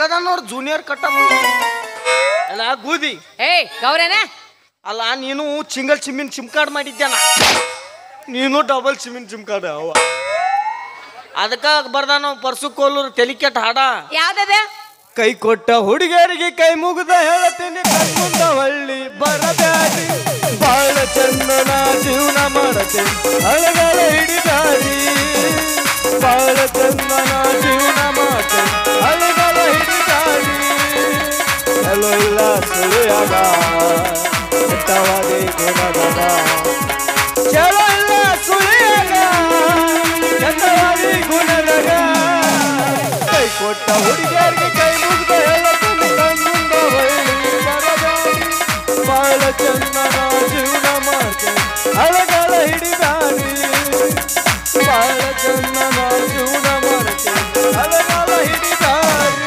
ಅದ ನೋಡ್ ಜೂನಿಯರ್ ಕಟ್ಟ ಅಲ್ಲ ಗೂದಿ ಏಯ್ ಗೌರೇನ ಅಲ್ಲ ನೀನು ಸಿಂಗಲ್ ಸಿಮ್ಮಿನ ಸಿಮ್ ಕಾರ್ಡ್ ಮಾಡಿದ್ಯಾನ ನೀನು ಡಬಲ್ ಸಿಮ್ಮಿನ ಸಿಮ್ ಕಾರ್ಡ್ ಅವ ಅದಕ್ಕ ಬರ್ದಾನ ಪರ್ಸು ಕೋಲೂರು ತೆಲಿಕೆಟ್ ಹಾಡ ಯಾವ್ದದ ಕೈ ಕೊಟ್ಟ ಹುಡುಗಿಯರಿಗೆ ಕೈ ಮುಗಿದ ಹೇಳತೀನಿ ಕಣ್ಮುಂದ ಹಳ್ಳಿ ಬರಬ್ಯಾಡಿ ಬಾಳ ಚಂದನ ಜೀವನ ಮಾಡತೇನೆ ಅಳಗಳ ಹಿಡಿದಾಡಿ ಬಾಳ ಚಂದನ ಜೀವನ ಮಾಡ್ತೇನೆ ಅಳಗಳ ಹಿಡಿದಾಡಿ ಎಲ್ಲೋ ಇಲ್ಲ ಸುಳಿಯಾಗ ಎಂತವಾದಿ ಗುಣಗದ ಚಲೋ ಇಲ್ಲ ಸುಳಿಯಾಗ ಎಂತವಾದಿ ಗುಣಗದ ಕೈ ಕೊಟ್ಟ ಹುಡುಗಿಯರಿಗೆ ಕೈ ಮುಗ್ದ ಹೇಳತೀನಿ ಕಣ್ಮುಂದ ಹೊಳ್ಳಿ ಬರಬೇಡಿ ಬಾಳ ಚಂದನ ಜೀವನ ಮಾಡ್ತೇನೆ ಅಳಗಳ ಹಿಡಿದಾಡಿ ಬಾಳ ಚಂದನ ಜೀವನ ಮಾಡ್ತೇನೆ ಅಳಗಳ ಹಿಡಿದಾಡಿ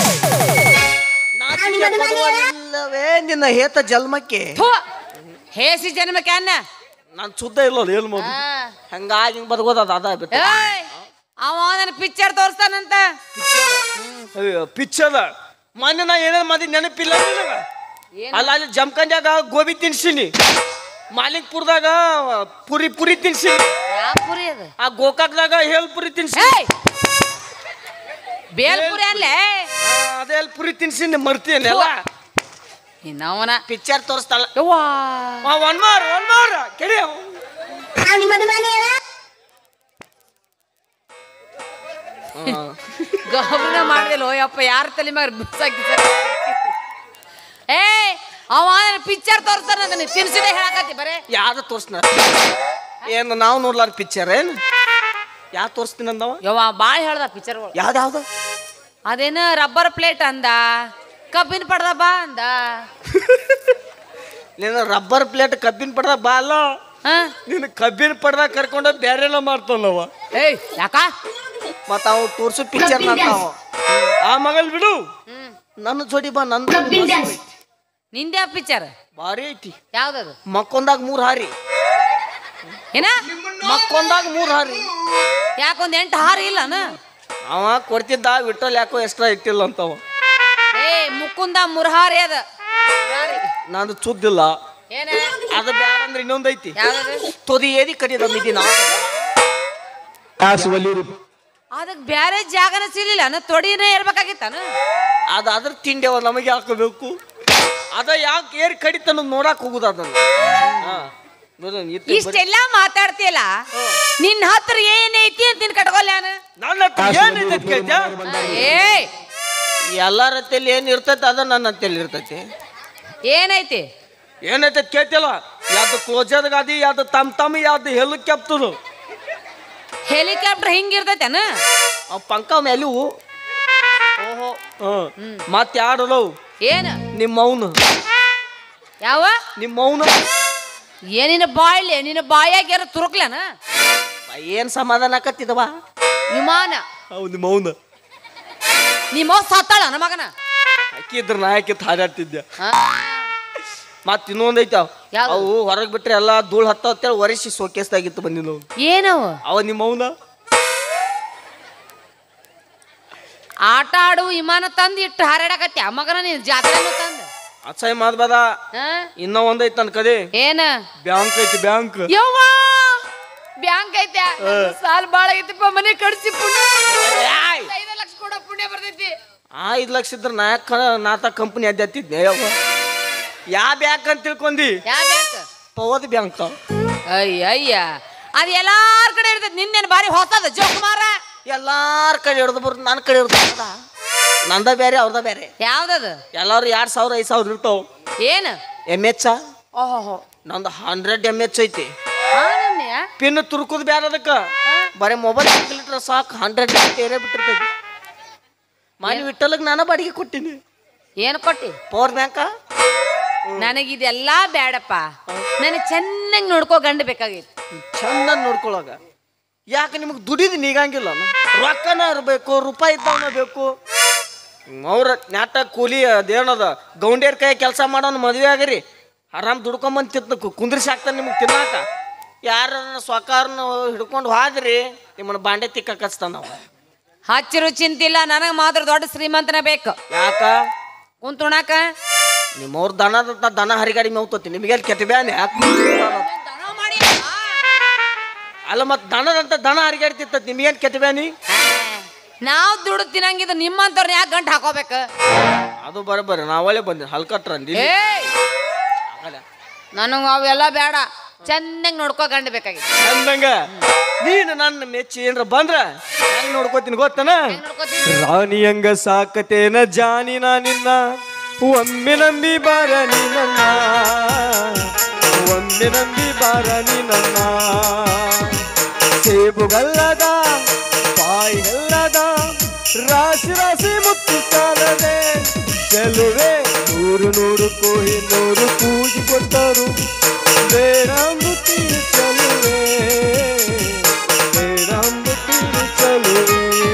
ಇಲ್ಲವೇ ನಿನ್ನ ಹೇತ ಜನ್ಮಕ್ಕೆ ಥು ಹೇಸಿ ಜನ್ಮಕ್ಕೆ ಅನ್ನ ನಾನು ಶುದ್ಧ ಇಲ್ಲ ಏನು ಮಗು ಹಂಗಾಗಿ ಹಿಂಗ್ ಬದುಕೋದ ಅದ ಬಿಟ್ಟು ಏಯ್ ಅವ ನನ್ನ ಪಿಕ್ಚರ್ ತೋರಿಸ್ತಾನಂತ ಪಿಚ್ಚದ ಮೊನ್ನೆ ನಾ ಏನೇನು ಮದಿ ನೆನಪಿಲ್ಲ ನಿನಗ ಅಲ್ಲ ಅಲ್ಲಿ ಜಮ್ಕಂಡ್ಯಾಗ ಗೋಬಿ ತಿನ್ಸಿನಿ ಮಾಲಿಕ್ಪುರದಾಗ ಪುರಿ ಪುರಿ ತಿನ್ಸಿನಿ ಯಾವ ಪುರಿ ಅದು ಆ ಗೋಕಾಕ್ದಾಗ ಹೇಲ್ ಪುರಿ ತಿನ್ಸಿನಿ ಏಯ್ ಬೇಲ್ಪುರಿ ಅಲ್ಲೇ ಅದೇ ಅಲ್ಲಿ ಪುರಿ ತಿನ್ಸಿನಿ ಮರ್ತೀನಿ ಎಲ್ಲ ಇನ್ನವನ ಪಿಕ್ಚರ್ ತೋರಿಸ್ತಾಳ ಯವ್ವಾ ಒನ್ ಮಾರ್ ಒನ್ ಮಾರ್ ಕೆಡಿ ಗೌರವ ಮಾಡಿದಿಲ್ಲ ಯಪ್ಪ ಯಾರ ತಲೆ ಮ್ಯಾಗ ಬಿಸಾಕಿ ಏ ಅವ ಪಿಕ್ಚರ್ ತೋರಿಸ್ತಾನಂತ ನೀ ತಿನ್ಸಿದೆ ಹೇಳಕತ್ತಿ ಬರೇ ಯಾವ್ದು ತೋರಿಸ್ನ ಏನು ನಾವು ನೋಡ್ಲಾರ ಪಿಕ್ಚರ್ ಏನು ಯಾವ್ದು ತೋರಿಸ್ತೀನಿ ಅಂದವ ಯವ್ವ ಭಾಳ ಹೇಳ್ದ ಪಿಕ್ಚರ್ಗಳು ಯಾವ್ದು ಯಾವ್ದು ಅದೇನು ರಬ್ಬರ್ ಪ್ಲೇಟ್ ಅಂದ ಕಬ್ಬಿನ ಪಡ್ದ ಬಾ ಅಂದ ನೀನು ರಬ್ಬರ್ ಪ್ಲೇಟ್ ಕಬ್ಬಿನ ಪಡ್ದ ಬಾ ಅಲ್ಲ ಹಾ ನೀನು ಕಬ್ಬಿನ ಪಡ್ದ ಕರ್ಕೊಂಡು ಬೇರೆಲ್ಲ ಮಾಡ್ತಾನವ ಏಯ್ ಯಾಕ ಮತ್ತ ಅವು ತೋರ್ಸು ಪಿಕ್ಚರ್ ನಂತಾವ ಆ ಮಗಲ್ ಬಿಡು ಹ್ಮ್ ನನ್ನ ಜೋಡಿ ಬಾ ನಂದು ಮಸ್ತ್ ಐತಿ. ನಿಂದೆ ಪಿಕ್ಚರ್ ಭಾರಿ ಐತಿ ಯಾವ್ದದು ಮಕ್ಕೊಂದಾಗ ಮೂರ್ ಹಾರಿ ಏನ ಮಕ್ಕೊಂದಾಗ ಮೂರ್ ಹಾರಿ ಯಾಕೊಂದ್ ಎಂಟು ಹಾರು ಇಲ್ಲನ ಅವ ಕೊಡ್ತಿದ್ದ ವಿಠಲ್ ಯಾಕೋ ಎಕ್ಸ್ಟ್ರಾ ಇಟ್ಟಿಲ್ಲ ಅಂತವ ಏ ಮುಕುಂದ ಮುರ್ಹಾರಿ ಅದ ಮುರ್ಹಾರಿ. ನಂದು ಸುದ್ದಿಲ್ಲ ಏನ ಅದು ಬ್ಯಾಡ ಅಂದ್ರೆ ಇನ್ನೊಂದೈತಿ ಯಾವ್ದದು ತೊದಿ ಏದಿ ಕಡಿದ ಮಿದಿ ನಾ ಅದಕ್ ಬ್ಯಾರೆ ಜಾಗನ ಸಿಗ್ಲಿಲ್ಲ ನ ತೊಡಿನೇ ಇರ್ಬೇಕಾಗಿತ್ತಾನ ಅದು ಅದ್ರ ತಿಂಡೆವ ನಮಗೆ ಹಾಕಬೇಕು ಅದ ಯಾಕೆ ಏರ್ ಕಡಿತನ ನೋಡಕ್ ಹೋಗುದ ಅದನ್ನ ಹಾ. ನೋಡು, ಇತ್ತು ಬರೀ- ಇಷ್ಟೆಲ್ಲ ಮಾತಾಡ್ತಿಯಲ್ಲ ನಿನ್ನ ಹತ್ರ ಏನೈತಿ ಅಂತ ನಿನ್ ಕಟ್ಕೊಲ್ಯಾನ ನನ್ನ ಹತ್ರ ಏನೈತೆ ಅಂತ ಕೇಳ್ತ್ಯಾ? ಏ ಎಲ್ಲಾರ ಹತ್ತಿಯಲ್ಲಿ ಏನ್ ಇರ್ತೈತೆ ಅದ ನನ್ನ ಹತ್ತಿಯಲ್ಲಿ ಇರ್ತೈತಿ ಏನೈತಿ ಏನೈತೆ ಕೇಳ್ತಿಲ್ಲ ಯಾವ್ದು ಕ್ಲೋಜರ್ ಗಾದಿ ಯಾವ್ದು ತಮ್ ತಮ್ ಯಾವ್ದು ಹೆಲಿಕಾಪ್ಟರ್ ಹೆಲಿಕಾಪ್ಟರ್ ಹಿಂಗಿರ್ತೈತೇನ ಅವ್ ಪಂಕ ಮೇಲೂ ಓಹೋ ಮತ್ತೆ ಯಾಡಲವು ಏನ ನಿಮ್ಮ ಅವನು ಯಾವ ನಿಮ್ಮ ಅವನು ಏನಿನ ಬಾಯ್ಲಿ ನಿನ್ನ ಬಾಯಾಗ್ಯಾರ ತುರುಕ್ಲನ ಏನ್ ಸಮಾಧಾನ ಆಕತ್ತಿದವ ವಿಮಾನ ಅವ್ ನಿಮ್ಮ ಅವನು ನಿಮ್ಮ ಸತ್ತಾಳ ನನ್ನ ಮಗನ ಹಾಕಿದ್ರ ನಾ ಹಾಕಿತ್ ಹಾಡಾಡ್ತಿದ್ದೆ ಹಾ? ಮತ್ ಇನ್ನೊಂದೈತ ಯಾವ್ದು? ಅವು ಹೊರಗ್ ಬಿಟ್ರೆ ಎಲ್ಲಾ ಧೂಳ್ ಹತ್ತ ಅಂತೇಳಿ ಒರೆಸಿ ಸೋಕೇಸ್ದಾಗಿತ್ತು ಬಂದಿದ್ದು ಏನವ ಅವ ನಿಮ್ಮ ಅವನ ಆಟ ಆಡು ವಿಮಾನ ತಂದು ಇಟ್ಟು ಹಾರಾಡಕತ್ತಿ ಆ ಮಗನ ನೀನ್ ಜಾತ್ರೆನೂ ತಂದ ಅಸಹ್ಯ ಮಾಡ್ಬೇಡ ಹಾ? ಇನ್ನೂ ಒಂದೈತ್ ನನ್ ಕದೆ ಏನ ಬ್ಯಾಂಕ್ ಐತಿ ಬ್ಯಾಂಕ್ ಯವ್ವ ಬ್ಯಾಂಕ್ ಐತೆ ಸಾಲ ಬಾಳ ಐತಿಪ್ಪ ಮನೆ ಕಡ್ಸಿ ಪುಣ್ಯ ಐದು ಲಕ್ಷ ಕೊಡ ಪುಣ್ಯ ಬರ್ತೈತಿ ಆ ಐದ್ ಲಕ್ಷ ಇದ್ರ ನಾಯಕ ನಾತ ಕಂಪನಿ ಅದ್ದಿದ್ದೆ ಯಾವ ಯಾ ಬ್ಯಾಂಕ್ ಅಂತ ತಿಳ್ಕೊಂಡಿ ಯಾವ ಬ್ಯಾಂಕ್ ಪವದ್ ಬ್ಯಾಂಕ್ ಅಯ್ಯ ಅಯ್ಯ ಅದು ಎಲ್ಲಾರ ಕಡೆ ಇರ್ತೈತಿ ನಿಂದೇನು ಬಾರಿ ಹೊಸದ ಜೋಕುಮಾರ ಎಲ್ಲಾರ ಕಡೆ ಹಿಡ್ದು ಬರ್ ನನ್ನ ಕಡೆ ಹಿಡ್ದು ನಂದ ಬೇರೆ ಅವ್ರದ ಬೇರೆ ಯಾವ್ದದು ಎಲ್ಲಾರು ಎರಡ್ ಸಾವಿರ ಐದ್ ಸಾವಿರ ಇರ್ತಾವ ಏನು ಎಮ್ ಎಚ್ ಓಹೋ ನಂದು ಹಂಡ್ರೆಡ್ ಎಮ್ ಎಚ್ ಐತಿ ಹಾ ನಮ್ನೆಯ ಪಿನ್ ತುರ್ಕುದ್ ಬ್ಯಾರ ಅದಕ್ಕ ಬರೀ ಮೊಬೈಲ್ ಲೀಟರ್ ಸಾಕು ಹಂಡ್ರೆಡ್ ಏರೇ ಬಿಟ್ಟಿರ್ತೈತಿ ಮನೆ ವಿಟ್ಟಲಗ್ ನಾನು ಬಾಡಿಗೆ ಕೊಟ್ಟಿನಿ ಏನು ಕೊಟ್ಟಿ ಪವರ್ ಬ್ಯಾಂಕ ನನಗಿದೆಲ್ಲ ಬೇಡಪ್ಪ ನನಗೆ ಚೆನ್ನಾಗಿ ನೋಡ್ಕೋ ಗಂಡ ಬೇಕಾಗಿತ್ತು ಚಂದ ನೋಡ್ಕೊಳಗ ಯಾಕೆ ನಿಮಗೆ ದುಡಿದು ನೀಗಂಗಿಲ್ಲ ರೊಕ್ಕನ ಇರಬೇಕು ರೂಪಾಯಿ ಇದ್ದವನ ಬೇಕು ಅವ್ರ ನಾಟ ಕೂಲಿ ಅದೇನದ ಗೌಂಡಿಯರ್ ಕೈ ಕೆಲಸ ಮಾಡೋನ್ ಮದುವೆ ಆಗರಿ ಆರಾಮ್ ದುಡ್ಕೊಂಬಂದು ತಿನ್ನ ಕುಂದ್ರಿಸಿ ಹಾಕ್ತಾನೆ ನಿಮಗೆ ತಿನ್ನಾಕ ಯಾರ ಸ್ವಕಾರನ ಹಿಡ್ಕೊಂಡು ಹೋದ್ರಿ ನಿಮ್ಮನ್ನ ಬಾಂಡೆ ತಿಕ್ಕ ಕಚ್ತಾನ ನಾವು ಹಚ್ಚಿರು ಚಿಂತಿಲ್ಲ ನನಗೆ ಮಾತ್ರ ದೊಡ್ಡ ಶ್ರೀಮಂತನ ಬೇಕು ಯಾಕ ಕುಂತುಣಾಕ ನಿಮ್ಮವ್ರ ದನದಂತ ದನ ಹರಿಗಾಡಿ ಮೇವ್ತತಿ ನಿಮಗೆಲ್ಲಿ ಕೆಟ್ಟ ಬ್ಯಾನೆ ಅಲ್ಲ ಮತ್ ದನದಂತ ದನ ಹರಿಗಾಡ್ತಿತ್ತ ನಿಮಗೇನ್ ಕೆಟ್ಟ ಬ್ಯಾನಿ ನಾವು ದುಡ್ಡು ತಿನ್ನಂಗಿದ್ದು ನಿಮ್ಮಂತವ್ರನ್ನ ಯಾಕೆ ಗಂಟು ಹಾಕೋಬೇಕು ಅದು ಬರೋಬ್ಬರಿ ನಾವಲ್ಲೇ ಬಂದಿ ಹಲ್ಕಟ್ರ ಏಯ್ ನನಗೆ ಅವೆಲ್ಲ ಬೇಡ ಚೆನ್ನಾಗಿ ನೋಡ್ಕೋ ಗಂಡು ಬೇಕಾಗಿ ಅಂದಂಗ ನೀನು ನನ್ನ ಮೆಚ್ಚಿ ಏನ್ರ ಬಂದ್ರ ಹೆಂಗ್ ನೋಡ್ಕೋತೀನಿ ಗೊತ್ತನ ರಾಣಿ ಹಂಗ ಸಾಕತೇನ ಜಾನಿನ ನಿನ್ನ ಒಮ್ಮೆ ನಂಬಿ ಬಾರ ನೀ ನನ್ನ ಒಮ್ಮೆ ನಂಬಿ ಬಾರ ನೀ ನನ್ನ ಸೇಬುಗಲ್ಲದ ಪಾಯಿಗಲ್ಲದ ರಾಶಿ ರಾಶಿ ಮುತ್ತು ಸಾಲದೆ ಚೆಲುವೆ ನೂರು ನೂರು ಕೋಹಿ ನೂರು ಕೂಗಿ ಕೊಟ್ಟರು ಬೇಡಂಬುತ್ತೀರಿ ಚೆಲುವೆ ಬೇಡಂಬುತ್ತೀರಿ ಚೆಲುವೆ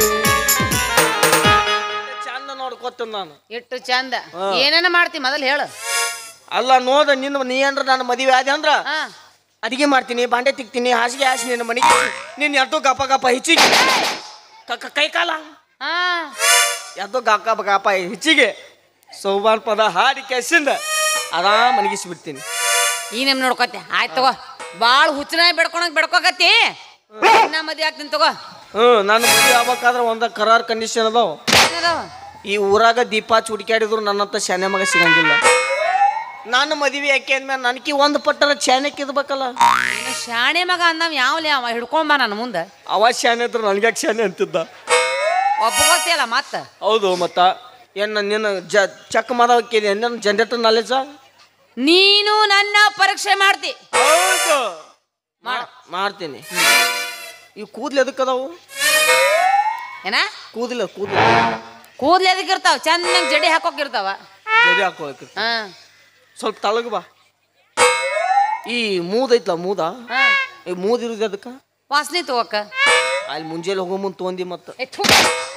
ಚಂದ ನೋಡ್ಕೊತ ನಾನು ಇಟ್ಟು ಚಂದ ಹಾ. ಏನೇನ ಮಾಡ್ತಿ ಮೊದಲು ಹೇಳು ಅಲ್ಲ ನೋದ ನಿನ್ನ ನೀ ಏನ್ರ ನನ್ನ ಮದುವೆ ಆದ ಅಂದ್ರ ಹಾ ಅಡಿಗೆ ಮಾಡ್ತೀನಿ ಬಾಂಡೆ ತಿಕ್ತೀನಿ ಹಾಸಿಗೆ ಹಾಸಿ ನಿನ್ನ ಮನೆಗೆ ನಿನ್ನ ಎದ್ದು ಗಪ ಗಪ ಹೆಚ್ಚಿಗೆ ಕ- ಕೈ ಕಾಲ ಹಾ ಎದ್ದು ಗಪ ಗಪ ಹೆಚ್ಚಿಗೆ ಸೌಬಾನ್ ಪದ ಹಾಡಿ ಕೆಸಿಂದ ಆರಾಮ್ ಮನಗಿಸ್ಬಿಡ್ತೀನಿ ಈ ನಮ್ ನೋಡ್ಕೊತೆ ಆಯ್ತು ತಗೋ ಭಾಳ ಹುಚ್ಚನ ಬೆಡ್ಕೊಳಕ್ ಬೆಡ್ಕೋಕತ್ತಿ ನಾ ಮದ್ವೆ ಆಗ್ತೀನಿ ತಗೋ ಹ್ಞೂ ನನ್ನ ಮದುವೆ ಆಗ್ಬೇಕಾದ್ರೆ ಒಂದ ಕರಾರ್ ಕಂಡೀಷನ್ ಅದಾವ ಏನದಾವ? ಈ ಊರಾಗ ದೀಪ ಹುಡುಕ್ಯಾಡಿದ್ರು ನನ್ನಂತ ಶಾನೆ ಮಗ ಸಿಗಂಗಿಲ್ಲ ನನ್ನ ಮದುವೆ ಯಾಕೆ ಅಂದ್ಮೇಲೆ ನನಗೆ ಒಂದು ಪಟ್ಟರ ಶಾನೆಕ್ ಇರ್ಬೇಕಲ್ಲ ಇನ್ನು ಶಾಣೆ ಮಗ ಅಂದವ್ ಯಾವ್ಲಿ ಅವ ಹಿಡ್ಕೊಂಡ್ ಬಾ ನನ್ನ ಮುಂದೆ ಅವ ಶಾನೆ ಇದ್ರು ನನಗ್ಯಾಕೆ ಶಾನೆ ಅಂತಿದ್ದ ಒಪ್ಪಗೋತಿಯಲ್ಲ ಮತ್ತ ಹೌದು ಮತ್ತ ಏನು ನಿನ್ನ ಜ ಚೆಕ್ ಮಾಡೋಕೆ ನನ್ನ ಜನರೇಟರ್ ನಾಲೆಜ ನೀನು ನನ್ನ ಪರೀಕ್ಷೆ ಮಾಡ್ತಿ ಹೌದು ಮಾಡ ಮಾಡ್ತೀನಿ ಈ ಕೂದ್ಲು ಎದಕ್ಕೆ ಅದಾವು ಏನ ಕೂದಲ ಕೂದಲು ಕೂದ್ಲು ಎದಕ್ ಇರ್ತಾವ ಚೆನ್ನಾಗಿ ಜಡಿ ಹಾಕೋಕಿರ್ತಾವ ಜಡಿ ಹಾಕೋಕೆ ಹಾ ಸ್ವಲ್ಪ ತಳಗ ಬಾ ಈ ಮೂದ್ ಐತ್ಲ ಮೂದ ಹಾ ಈ ಮೂದ್ ಇರೋದು ಅದಕ್ಕೆ ವಾಸನೆ ತಗೋಕ ಅಲ್ಲಿ ಮುಂಜಾನೆ ಹೋಗೋ ಮುಂದೆ ತೊಂದಿ ಮತ್ತೆ ಏ, ಥು.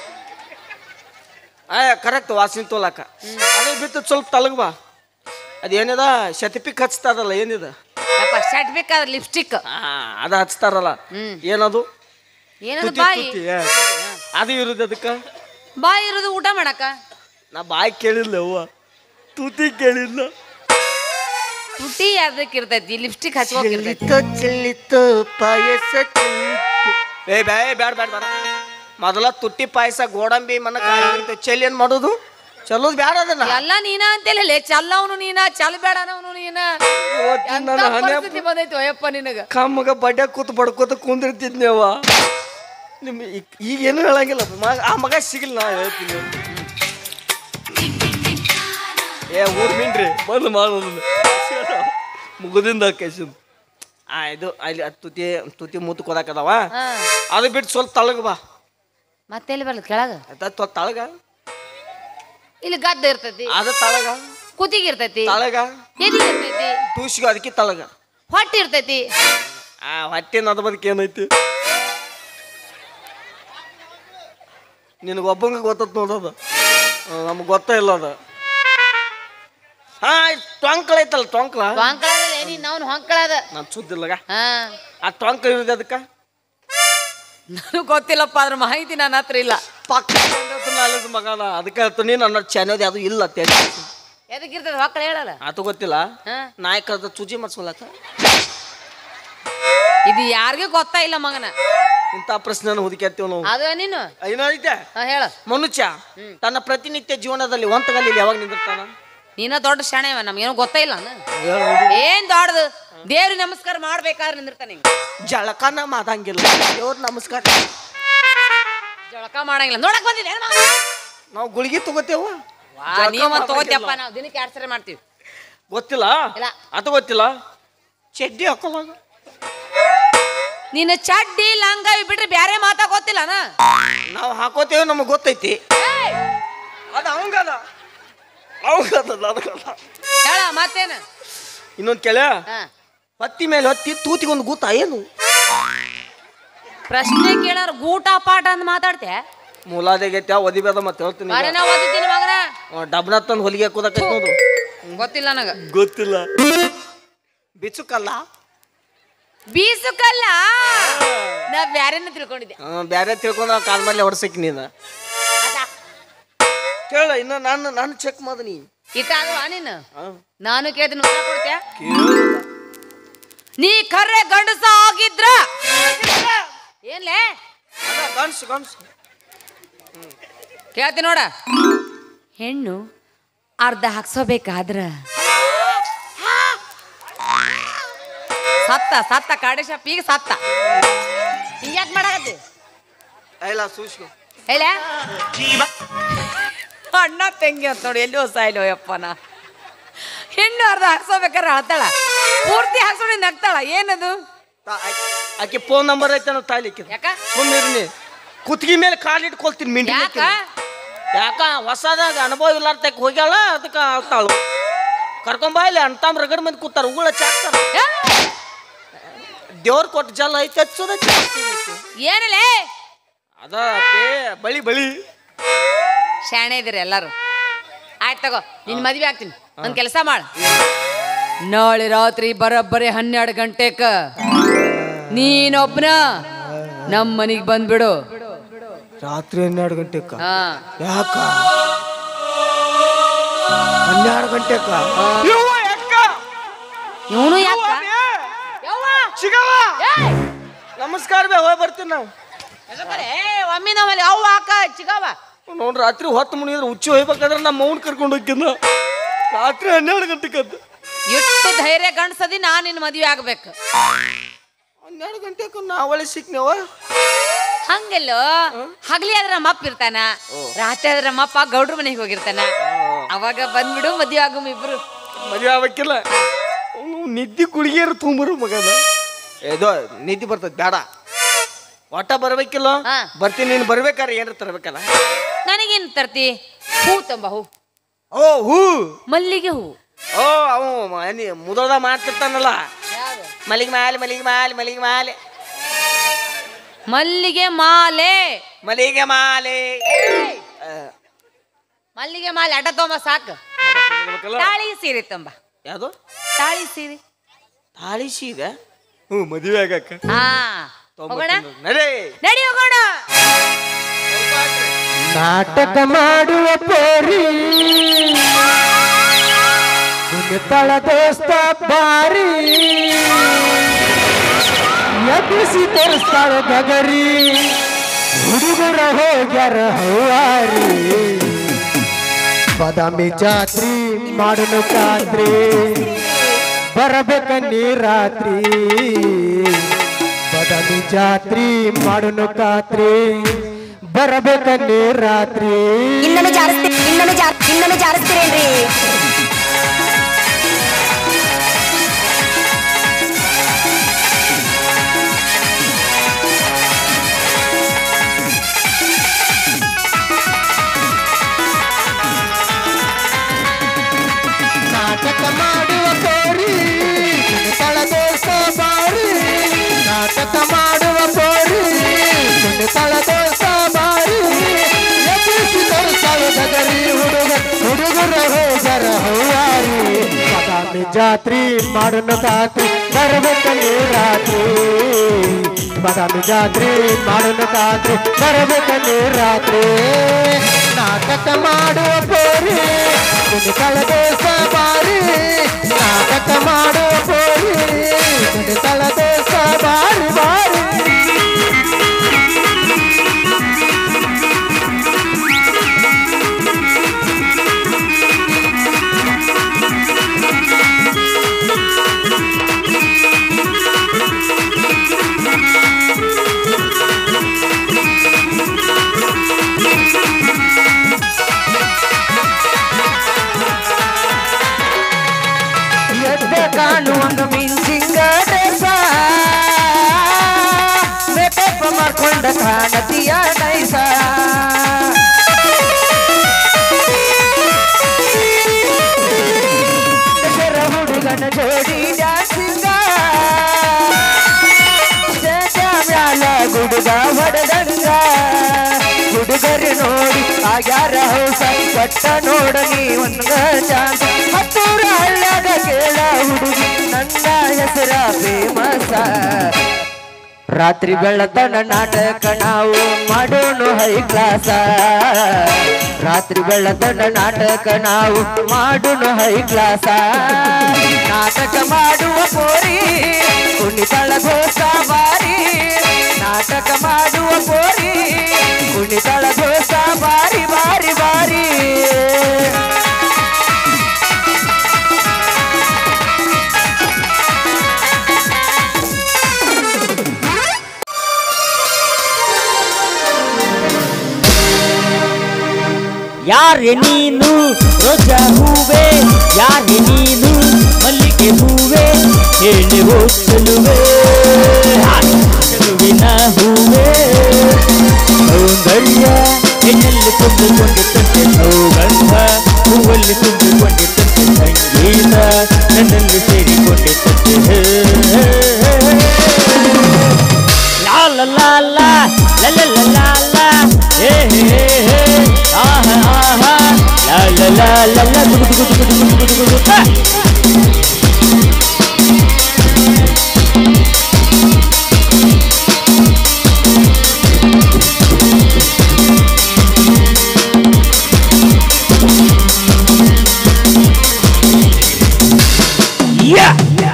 ಆ ಕರೆಕ್ಟ್ ವಾಸನೆ ತೋಲಾಕ ಅದೇ ಬಿಟ್ಟು ಸ್ವಲ್ಪ ತಳಗ ಬಾ ಅದೇನಿದ ಶತಪಿಕ್ ಹಚ್ತಾರಲ್ಲ ಏನಿದ ಯಪ್ಪ ಶರ್ಟ್ ಬೇಕಾದ್ರೆ ಲಿಪ್ಸ್ಟಿಕ್ ಆ, ಅದ ಹಚ್ತಾರಲ್ಲ ಹ್ಮ್. ಏನದು ಏನದು ತುಟಿ, ಬಾಯಿ ತುಟಿ, ಆ. ಅದು ಇರೋದು ಅದಕ್ಕೆ ಬಾಯಿ ಇರೋದು ಊಟ ಮಾಡಕ ನಾ ಬಾಯಿ ಕೇಳಿಲ್ಲ ಅವ್ವ ತುಟಿ ಕೇಳಿಲ್ಲ ತುಟಿ ಅದಕ್ಕೆ ಇರ್ತೈತಿ ಲಿಪ್ಸ್ಟಿಕ್ ಹಚ್ಕೋಕಿರ್ತೈತಿ ಚೆಲ್ಲಿತ ಚೆಲ್ಲಿತ ಪಾಯಸ ಚೆಲ್ಲಿತು ಏ ಬೇ ಬ್ಯಾಡ ಬ್ಯಾಡ ಬೇಡ ಮೊದಲ ತುಟ್ಟಿ ಪಾಯಸ ಗೋಡಂಬಿ ಮನ ಚೆಲ್ಲಿ ಏನ್ ಮಾಡೋದು ಚಲೋದು ಬ್ಯಾಡ ಅದನ್ನ ಎಲ್ಲ ನೀನ ಅಂತೇಳಿ ಚಲ್ಲವನು ನೀನ ಚಲ್ ಬೇಡ ಅನ್ನೋನು ನೀನ ಇವತ್ತಿನ ಎಂತ ನನ್ನ ಹಣೆ ಪರಿಸ್ಥಿತಿ ಬಂದೈತಿ ಅಯ್ಯಪ್ಪ ನಿನಗ ಕಮ್ಮಗ ಬಡ್ಡೆ ಕೂತ್ ಬಡ್ಕೋತ ಕುಂದಿರ್ತಿದ್ನೇವ ನಿಮ್ ಈಗ- ಈಗ ಏನು ಹೇಳಂಗಿಲ್ಲ ಮಗ ಆ ಮಗ ಸಿಗಲ್ಲ ನಾ ಹೇಳ್ತೀನಿ ಏ ಊರ್ ಮೀನ್ರಿ ಬಂದು ಮಾಡೋದು ಮುಗುದಿಂದ ಕೈಸಿದ್ ಆ ಇದು ಅಲ್ಲಿ ಅದ್ ತುತಿ ತುತಿ ಮೂತು ಕೊದಾಕದವ ಹಾ ಅದು ಬಿಟ್ಟು ಸ್ವಲ್ಪ ತಳಗ ಬಾ ಮತ್ತೆಲ್ಲಿ ಬರ್ಲಿ ಕೆಳಗ ಆಯ್ತಾ ತಳಗ ಇಲ್ಲಿ ಗದ್ದ ಇರ್ತೈತಿ ಅದ ತಳಗ ಕುತ್ತಿಗೆ ಇರ್ತೈತಿ ತಳಗ ಎದಿ ಇರ್ತೈತಿ ತೂಸಿಗೆ ಅದಕ್ಕೆ ತಳಗ ಹೊಟ್ಟೆ ಇರ್ತೈತಿ ಆ ಹೊಟ್ಟೆನ ಅದ ಬದಕ್ಕೆ ಏನೈತಿ ನಿನಗೊಬ್ಬಂಗ ಗೊತ್ತತ್ ನೋಡೋದು ನಮ್ಗೆ ಗೊತ್ತೇ ಇಲ್ಲ ಅದು ಹಾ ಟೊಂಕಳ ಐತಲ್ಲ ಟೊಂಕಳ ಹೊಂಕಳದ ನೀನ್ ಅವ್ನು ಹೊಂಕಳದ ನಾನು ಸುದ್ದಿಲ್ಲಗ ಹಾ ಆ ಟೊಂಕ ಇರೋದು ಅದಕ್ಕೆ ನನಗೆ ಗೊತ್ತಿಲ್ಲಪ್ಪ ಅದ್ರ ಮಾಹಿತಿ ನನ್ನ ಹತ್ರ ಇಲ್ಲ ಪಕ್ಕ ನಾಲೆಜ್ ಮಗನ ಅದಕ್ಕೆ ಹೇಳ್ತು ನೀನು ನನ್ನ ಚಾನೋದು ಅದು ಇಲ್ಲ ತೇಳಿ ಎದಕ್ಕೆ ಇರ್ತದ ಹೊಕ್ಕಳ ಹೇಳಲ್ಲ ಆತು ಗೊತ್ತಿಲ್ಲ ಹಾ ನಾಯಕರದ ಚುಜಿ ಮಾಡ್ಸ್ಕೊಳಕ ಇದು ಯಾರಿಗೂ ಗೊತ್ತಾ ಇಲ್ಲ ಮಗನ ಇಂಥ ಪ್ರಶ್ನೆನ ಹುಡುಕ್ಯಾತ್ತೀವಿ ನಾವು ಅದು ನೀನು ಏನೈತೆ ಹಾ ಹೇಳ ಮನುಷ್ಯ ತನ್ನ ಪ್ರತಿನಿತ್ಯ ಜೀವನದಲ್ಲಿ ಒಂತಗಲ್ಲಿ ಯಾವಾಗ ನಿಂದಿರ್ತಾನ ನೀನ ದೊಡ್ಡ ಶಾಣೆವ ನಮ್ಗೇನು ಗೊತ್ತಾ ಇಲ್ಲ ಅಣ್ಣ. ಏನ್ ದೊಡ್ಡದು ದೇವ್ರಿಗೆ ನಮಸ್ಕಾರ ಮಾಡ್ಬೇಕಾದ್ರೆ ನಿಂದಿರ್ತಾನೆ ಹಿಂಗ ಜಳಕನ ಮಾಡಂಗಿಲ್ಲ ದೇವ್ರ ನಮಸ್ಕಾರ ಜಳಕ ಮಾಡಂಗಿಲ್ಲ ನೋಡಕ್ ಬಂದಿದೆ ಏನ್ ಮಗ? ನಾವು ಗುಳಿಗೆ ತಗೋತೇವ ವಾ, ಜಳಕ ನೀವ್ ಒಂದ್ ಮಾಡಂಗಿಲ್ಲ. ತಗೋತಿಯಪ್ಪ ನಾವು ದಿನಕ್ಕೆ ಎರಡ್ ಸರಿ ಮಾಡ್ತೀವಿ ಗೊತ್ತಿಲ್ಲ ಇಲ್ಲ. ಅದು ಗೊತ್ತಿಲ್ಲ ಚಡ್ಡಿ ಹಾಕೋವಾಗ ನಿನ್ನ ಚಡ್ಡಿ ಲಂಗ ಇವ್ ಬಿಟ್ರೆ ಬ್ಯಾರೆ ಮಾತಾ ಗೊತ್ತಿಲ್ಲನ ನಾವು ಹಾಕೋತೇವೆ ನಮಗೆ ಗೊತ್ತೈತಿ ಅದು ಅವಂಗದ ಅವಂಗದ ನನಗಲ್ಲ ಹೇಳ ಮತ್ತೇನ ಇನ್ನೊಂದು ಕೆಲ ಹಾ. ಹತ್ತಿ ಮೇಲೆ ಹತ್ತಿ ತೂತಿಗೊಂದು ಗೂತ ಏನು ಪ್ರಶ್ನೆ ಕೇಳಾರ ಗೂಟ ಪಾಠ ಅಂತ ಮಾತಾಡ್ತೆ ಮೂಲಾದೆಗೈತೆ ಒದಿಬೇದ ಮತ್ತೆ ಹೇಳ್ತೀನಿ ಬಾರೆ ನಾ ಓದಿದ್ದೀನಿ ಮಗನ ಡಬ್ನ ತಂದು ಹೊಲಿಗೆ ಹಾಕೋದಕ್ಕೆ ನೋಡು ಗೊತ್ತಿಲ್ಲ ನನಗ ಗೊತ್ತಿಲ್ಲ ಬಿಚ್ಚುಕಲ್ಲ ಬೀಸುಕಲ್ಲ ನಾ ಬ್ಯಾರೇನ ತಿಳ್ಕೊಂಡಿದ್ದೆ ಹ್ಮ್, ಬ್ಯಾರೆ ತಿಳ್ಕೊಂಡ ಕಾಲ್ ಮೇಲೆ ಹೊಡ್ಸಕ್ ನೀನು ಕೇಳ ಇನ್ನ ನಾನು ನಾನು ಚೆಕ್ ಮಾಡನಿ ಇಟ್ಟಾಗವಾ ನೀನು ಹಾ ನಾನು ಕೇಳ್ತೀನಿ ಉತ್ತರ ಕೊಡ್ತೀಯ ಕೇಳಿಲ್ಲ. ನೀ ಕರ್ರೆ ಗಂಡಸ ಆಗಿದ್ರ ಏನ್ಲೇ ಅದ ಗಂಡ್ಸು ಗಂಡ್ಸು ಕೇಳ್ತೀನಿ ನೋಡ ಹೆಣ್ಣು ಅರ್ಧ ಹಾಕ್ಸೋಬೇಕಾದ್ರ ಸತ್ತ ಸತ್ತ ಕಾಡೆ ಶಾಪ್ ಈಗ ಸತ್ತ ಹಿಂಗ್ಯಾಕ್ ಮಾಡಾಕತ್ತಿ ಇಲ್ಲ ಸೂಸ್ಕೊ ಹೇಳ ಅಣ್ಣ ತಂಗಿ ಅಂತ ನೋಡಿ ಎಲ್ಲಿ ಹೊಸ ಇಲ್ಲೋ ಯಪ್ಪನ ಹೆಣ್ಣು ಅರ್ಧ ಹಾಕ್ಸೋಬೇಕಾದ್ರೆ ಅಳ್ತಾಳ ಪೂರ್ತಿ ಹಾಕ್ಸೋಡಿ ನಗ್ತಾಳ ಏನದು ತಾ- ಆಕಿ- ಆಕಿ ಫೋನ್ ನಂಬರ್ ಐತೆ ನಾವು ತಾಯ್ಲಿಕ್ಕೆ ಯಾಕ ಸುಮ್ಮಿರ್ನಿ ಕುತ್ತಿಗೆ ಮೇಲೆ ಕಾಲು ಇಟ್ಕೊಳ್ತೀನಿ ಮಿಂಡಿ ಯಾಕ ಯಾಕ ಹೊಸದಾಗ ಅನುಭವ ಇಲ್ಲಾರ್ದಕ್ ಹೋಗ್ಯಾಳ ಅದಕ್ಕೆ ಆಳ್ತಾಳು ಕರ್ಕೊಂಬಾ ಇಲ್ಲಿ ಅಂತಾಮ್ ರಗಡ್ ಮಂದಿ ಕೂತಾರ ಉಗುಳ ಚಾಕ್ತಾರ ಏ, ದೇವ್ರ ಕೊಟ್ಟು ಜಲ್ ಐತೆ ಹಚ್ಚೋದ ಚಾಕ್ಸೋದೈತಿ ಏನಲೇ ಅದ ಅಪ್ಪಿ, ಬಳಿ ಬಳಿ ಶಾಣೆ ಇದೀರಿ ಎಲ್ಲಾರು ಆಯ್ತು ತಗೋ ನಿನ್ ಮದ್ವೆ ಆಗ್ತೀನಿ ಒಂದ್ ಕೆಲಸ ಮಾಡ ನಾಳೆ ರಾತ್ರಿ ಬರೋಬ್ಬರಿ ಹನ್ನೆರಡು ಗಂಟೆಕ ನೀನೊಬ್ನ ನಮ್ಮ ಮನಿಗ್ ಬಂದ್ಬಿಡು ರಾತ್ರಿ ಹನ್ನೆರಡು ಗಂಟೆಕ ಹಾ ಯಾಕ ಹನ್ನೆರಡು ಗಂಟೆಕ ಇವನು ಯಾಕ ಯವ್ವ! ಸಿಗವ ಏಯ್! ನಮಸ್ಕಾರ ಬೇ ಹೋಗಿ ಬರ್ತೀನಿ ನಾವು ಎದಕ್ಕರೆ? ಒಮ್ಮೆ ನಮ್ಮಲ್ಲಿ ಅವು ಹಾಕ ಚಿಗವ ನೋಡ್ರಿ ರಾತ್ರಿ ಹೊತ್ತು ಮುಣಿದ್ರೆ ಹುಚ್ಚಿ ಹೋಗ್ಬೇಕಾದ್ರೆ ನಮ್ಮ ಮೌನ್ ಕರ್ಕೊಂಡು ಹೋಗ್ಕಿನ್ನ ರಾತ್ರಿ ಹನ್ನೆರಡು ಗಂಟೆಕದ್ದು ಎಷ್ಟು ಧೈರ್ಯ ಗಂಡಸದಿ ನಾ ನಿನ್ನ ಮದ್ವೆ ಆಗ್ಬೇಕು ಹನ್ನೆರಡು ಗಂಟೆಗೆ ನಾವಳೆ ಸಿಕ್ನವ ಹಂಗೆಲ್ಲೋ ಹಗಲಿ ಆದ್ರೆ ನಮ್ಮ ಅಪ್ಪ ಇರ್ತಾನ ರಾತ್ರಿ ಆದ್ರೆ ನಮ್ಮ ಅಪ್ಪ ಗೌಡ್ರ ಮನೆಗೆ ಹೋಗಿರ್ತಾನ ಅವಾಗ ಬಂದ್ಬಿಡು ಮದ್ವೆ ಆಗಮ್ ಇಬ್ರು ಮದುವೆ ಆಗ್ಬೇಕಿಲ್ಲ ಅವ್ನು ನಿದ್ದೆ ಕುಡಿಗೆರು ತುಂಬರು ಮಗನ ಏದೋ ನಿದ್ದೆ ಬರ್ತದೆ ಬೇಡ ಒಟ್ಟ ಬರ್ಬೇಕಿಲ್ಲ ಹಾ. ಬರ್ತೀನಿ ನೀನು ಬರ್ಬೇಕಾರೆ ಏನ್ರ ತರ್ಬೇಕಲ್ಲ ನನಗೇನ್ ತರ್ತಿ ಹೂ ತಂಬ ಹೂ ಓ ಹೂ ಮಲ್ಲಿಗೆ ಹೂ ಓ ಅವ ಮನಿ ಮುದೋದ ಮಾಡ್ತಿರ್ತಾನಲ್ಲ ಮಲಿಗೆ ಮಾಲೆ ಮಲಿಗೆ ಮಾಲೆ ಮಲಿಗೆ ಮಾಲೆ ಮಲ್ಲಿಗೆ ಮಾಲೆ ಮಲಿಗೆ ಮಾಲೆ ಆ, ಮಲ್ಲಿಗೆ ಮಾಲೆ ಅಡ್ಡ ತೊಂಬ ಸಾಕು ತರ್ಬೇಕಲ್ಲ? ತಾಳಿ ಸೀರೆ ತಂಬ ಯಾವ್ದು ತಾಳಿ ಸೀರೆ ತಾಳಿ ಸೀರೆ ಹ್ಞೂ ಮದುವೆ ಆಗಕ್ಕ ಹಾ ಹೋಗೋಣ ನಡೆ ನಡಿ ಹೋಗೋಣ ನಾಟಕ ಮಾಡುವ ಪೋರಿ ಕುಣಿತಳ ದೋಸ್ತ ಬಾರಿ ಎಬ್ಬಿಸಿ ತೋರಿಸ್ತಾಳ ಗಗರಿ ಹುಡುಗರ ಹೋಗ್ಯಾರ ಹೌವಾರಿ ಬಾದಾಮಿ ಜಾತ್ರಿ ಮಾಡನು ಖಾತ್ರಿ ಬರಬೇಕ ನೀ ರಾತ್ರಿ ಬಾದಾಮಿ ಜಾತ್ರಿ ಮಾಡನು ಖಾತ್ರಿ ಬರಬೇಕ ನೀ ರಾತ್ರಿ ಇನ್ನೊಮ್ಮೆ ಜಾರಿಸ್ತಿ ಇನ್ನೊಮ್ಮೆ ಜಾರ್ ಇನ್ನೊಮ್ಮೆ ಜಾರಿಸ್ತೀರೇನ್ರಿ ನಾಟಕ ಮಾಡುವ ಕೋರಿ ಕುಣಿತಳ ದೋಸ ಬಾರಿ ನಾಟಕ ಮಾಡುವ ಕೋರಿ ಕುಣಿತಳ ದೋಸ ಬಾರಿ ಎಬ್ಬಿಸಿ ತೋರಿಸಲು ಗಗರಿ ಹುಡುಗ ಹುಡುಗರ ಹೋಗರ ಹೌವಾರಿ ಬಾದಾಮಿ ಜಾತ್ರಿ ಮಾಡನು ಖಾತ್ರಿ ಬರ್ಬೇಕಲ್ಲಿ ರಾತ್ರಿ ಬಾದಾಮಿ ಜಾತ್ರಿ ಮಾಡನು ಖಾತ್ರಿ ಬರ್ಬೇಕಲ್ಲಿ ರಾತ್ರಿ ನಾಟಕ ಮಾಡುವ ಕೋರಿ ಕುಣಿತಳ ದೋಸ ಬಾರಿ ನಾಟಕ ಮಾಡುವ ಕೋರಿ ಕುಣಿತಳ ದೋಸ ಬಾರಿ ಬಾರಿ ಎದ್ದ ಕಾಣುವಂಗ ಮಿಂಚಿಂಗ ಡ್ರೆಸ ಮೇಕಪ್ ಮಾಡ್ಕೊಂಡ ಕಾಣತಿಯ ನೈಸ ದಸರ ಹುಡುಗನ ಜೋಡಿ ಡ್ಯಾನ್ಸಿಂಗ ಮ್ಯಾಲ ಗುಡುಗ ಹೊಡೆದಂಗ ಹುಡುಗರು ನೋಡಿ ಆಗ್ಯಾರ ಹೌಸ ಪಟ್ಟ ನೋಡ ನೀ ಒಂದ ಚಾನ್ಸ್ ಹತ್ತೂರ ಹಳ್ಳಾಗ ಕೇಳ ಹುಡುಗಿ ನನ್ನ ಹೆಸರ ಫೇಮಸ ರಾತ್ರಿ ಬೆಳತನ ನಾಟಕ ನಾವು ಮಾಡೋಣ ಹೈ ಕ್ಲಾಸ ರಾತ್ರಿ ಬೆಳತನ ನಾಟಕ ನಾವು ಮಾಡೋಣ ಹೈ ಕ್ಲಾಸ ನಾಟಕ ಮಾಡುವ ಪೋರಿ ಕುಣಿತಳ ಘೋಷ ಬಾರಿ ನಾಟಕ ಮಾಡುವ ಪೋರಿ ಕುಣಿತಳ ಘೋಷ ಬಾರಿ ಬಾರಿ ಬಾರಿ ಯಾರೆ ನೀನು ರೋಜಾ ಹೂವೆ ಯಾರೆ ನೀನು ಮಲ್ಲಿಗೆ ಹೂವೆ ಹೇಳಿ ಚೆಲುವೆ ಚೆಲುವಿನ ಹೂವೆ ಸೌಂದರ್ಯ ಹೆಣ್ಣಲ್ಲಿ ತುಂಬಿಕೊಂಡಿದ್ದಂತೆ ಸೌಗಂಧ ಹೂವಲ್ಲಿ ತುಂಬಿಕೊಂಡಿದ್ದಂತೆ ಸಂಗೀತ ನನ್ನಲ್ಲಿ ಸೇರಿಕೊಂಡಿದ್ದಂತೆ ಹೇ, ಹೇ, ಹೇ, ಹೇ. La la la la la la la la la hey hey hey ah ah ah la la la la la dugu dugu dugu dugu dugu dugu dugu ha Yeah!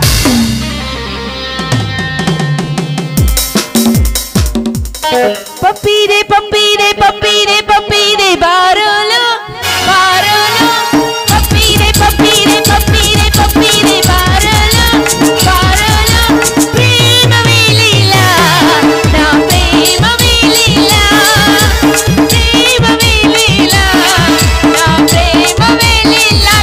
ಪಪ್ಪೀರೆ ಪಪ್ಪೀರೆ ಪಪ್ಪೀರೆ ಪಪ್ಪೀರೆ ಬಾರೋಲು ಬಾರೋಲು ಪಪ್ಪೀರೆ ಪಪ್ಪೀರೆ ಪಪ್ಪೀರೆ ಪಪ್ಪೀರೆ ಬಾರೋಲು ಬಾರೋಲು ಪ್ರೇಮವೇ ಲೀಲಾ ನಾ ಪ್ರೇಮವೇ ಲೀಲಾ ಪ್ರೇಮವೇ ಲೀಲಾ ನಾ ಪ್ರೇಮವೇ ಲೀಲಾ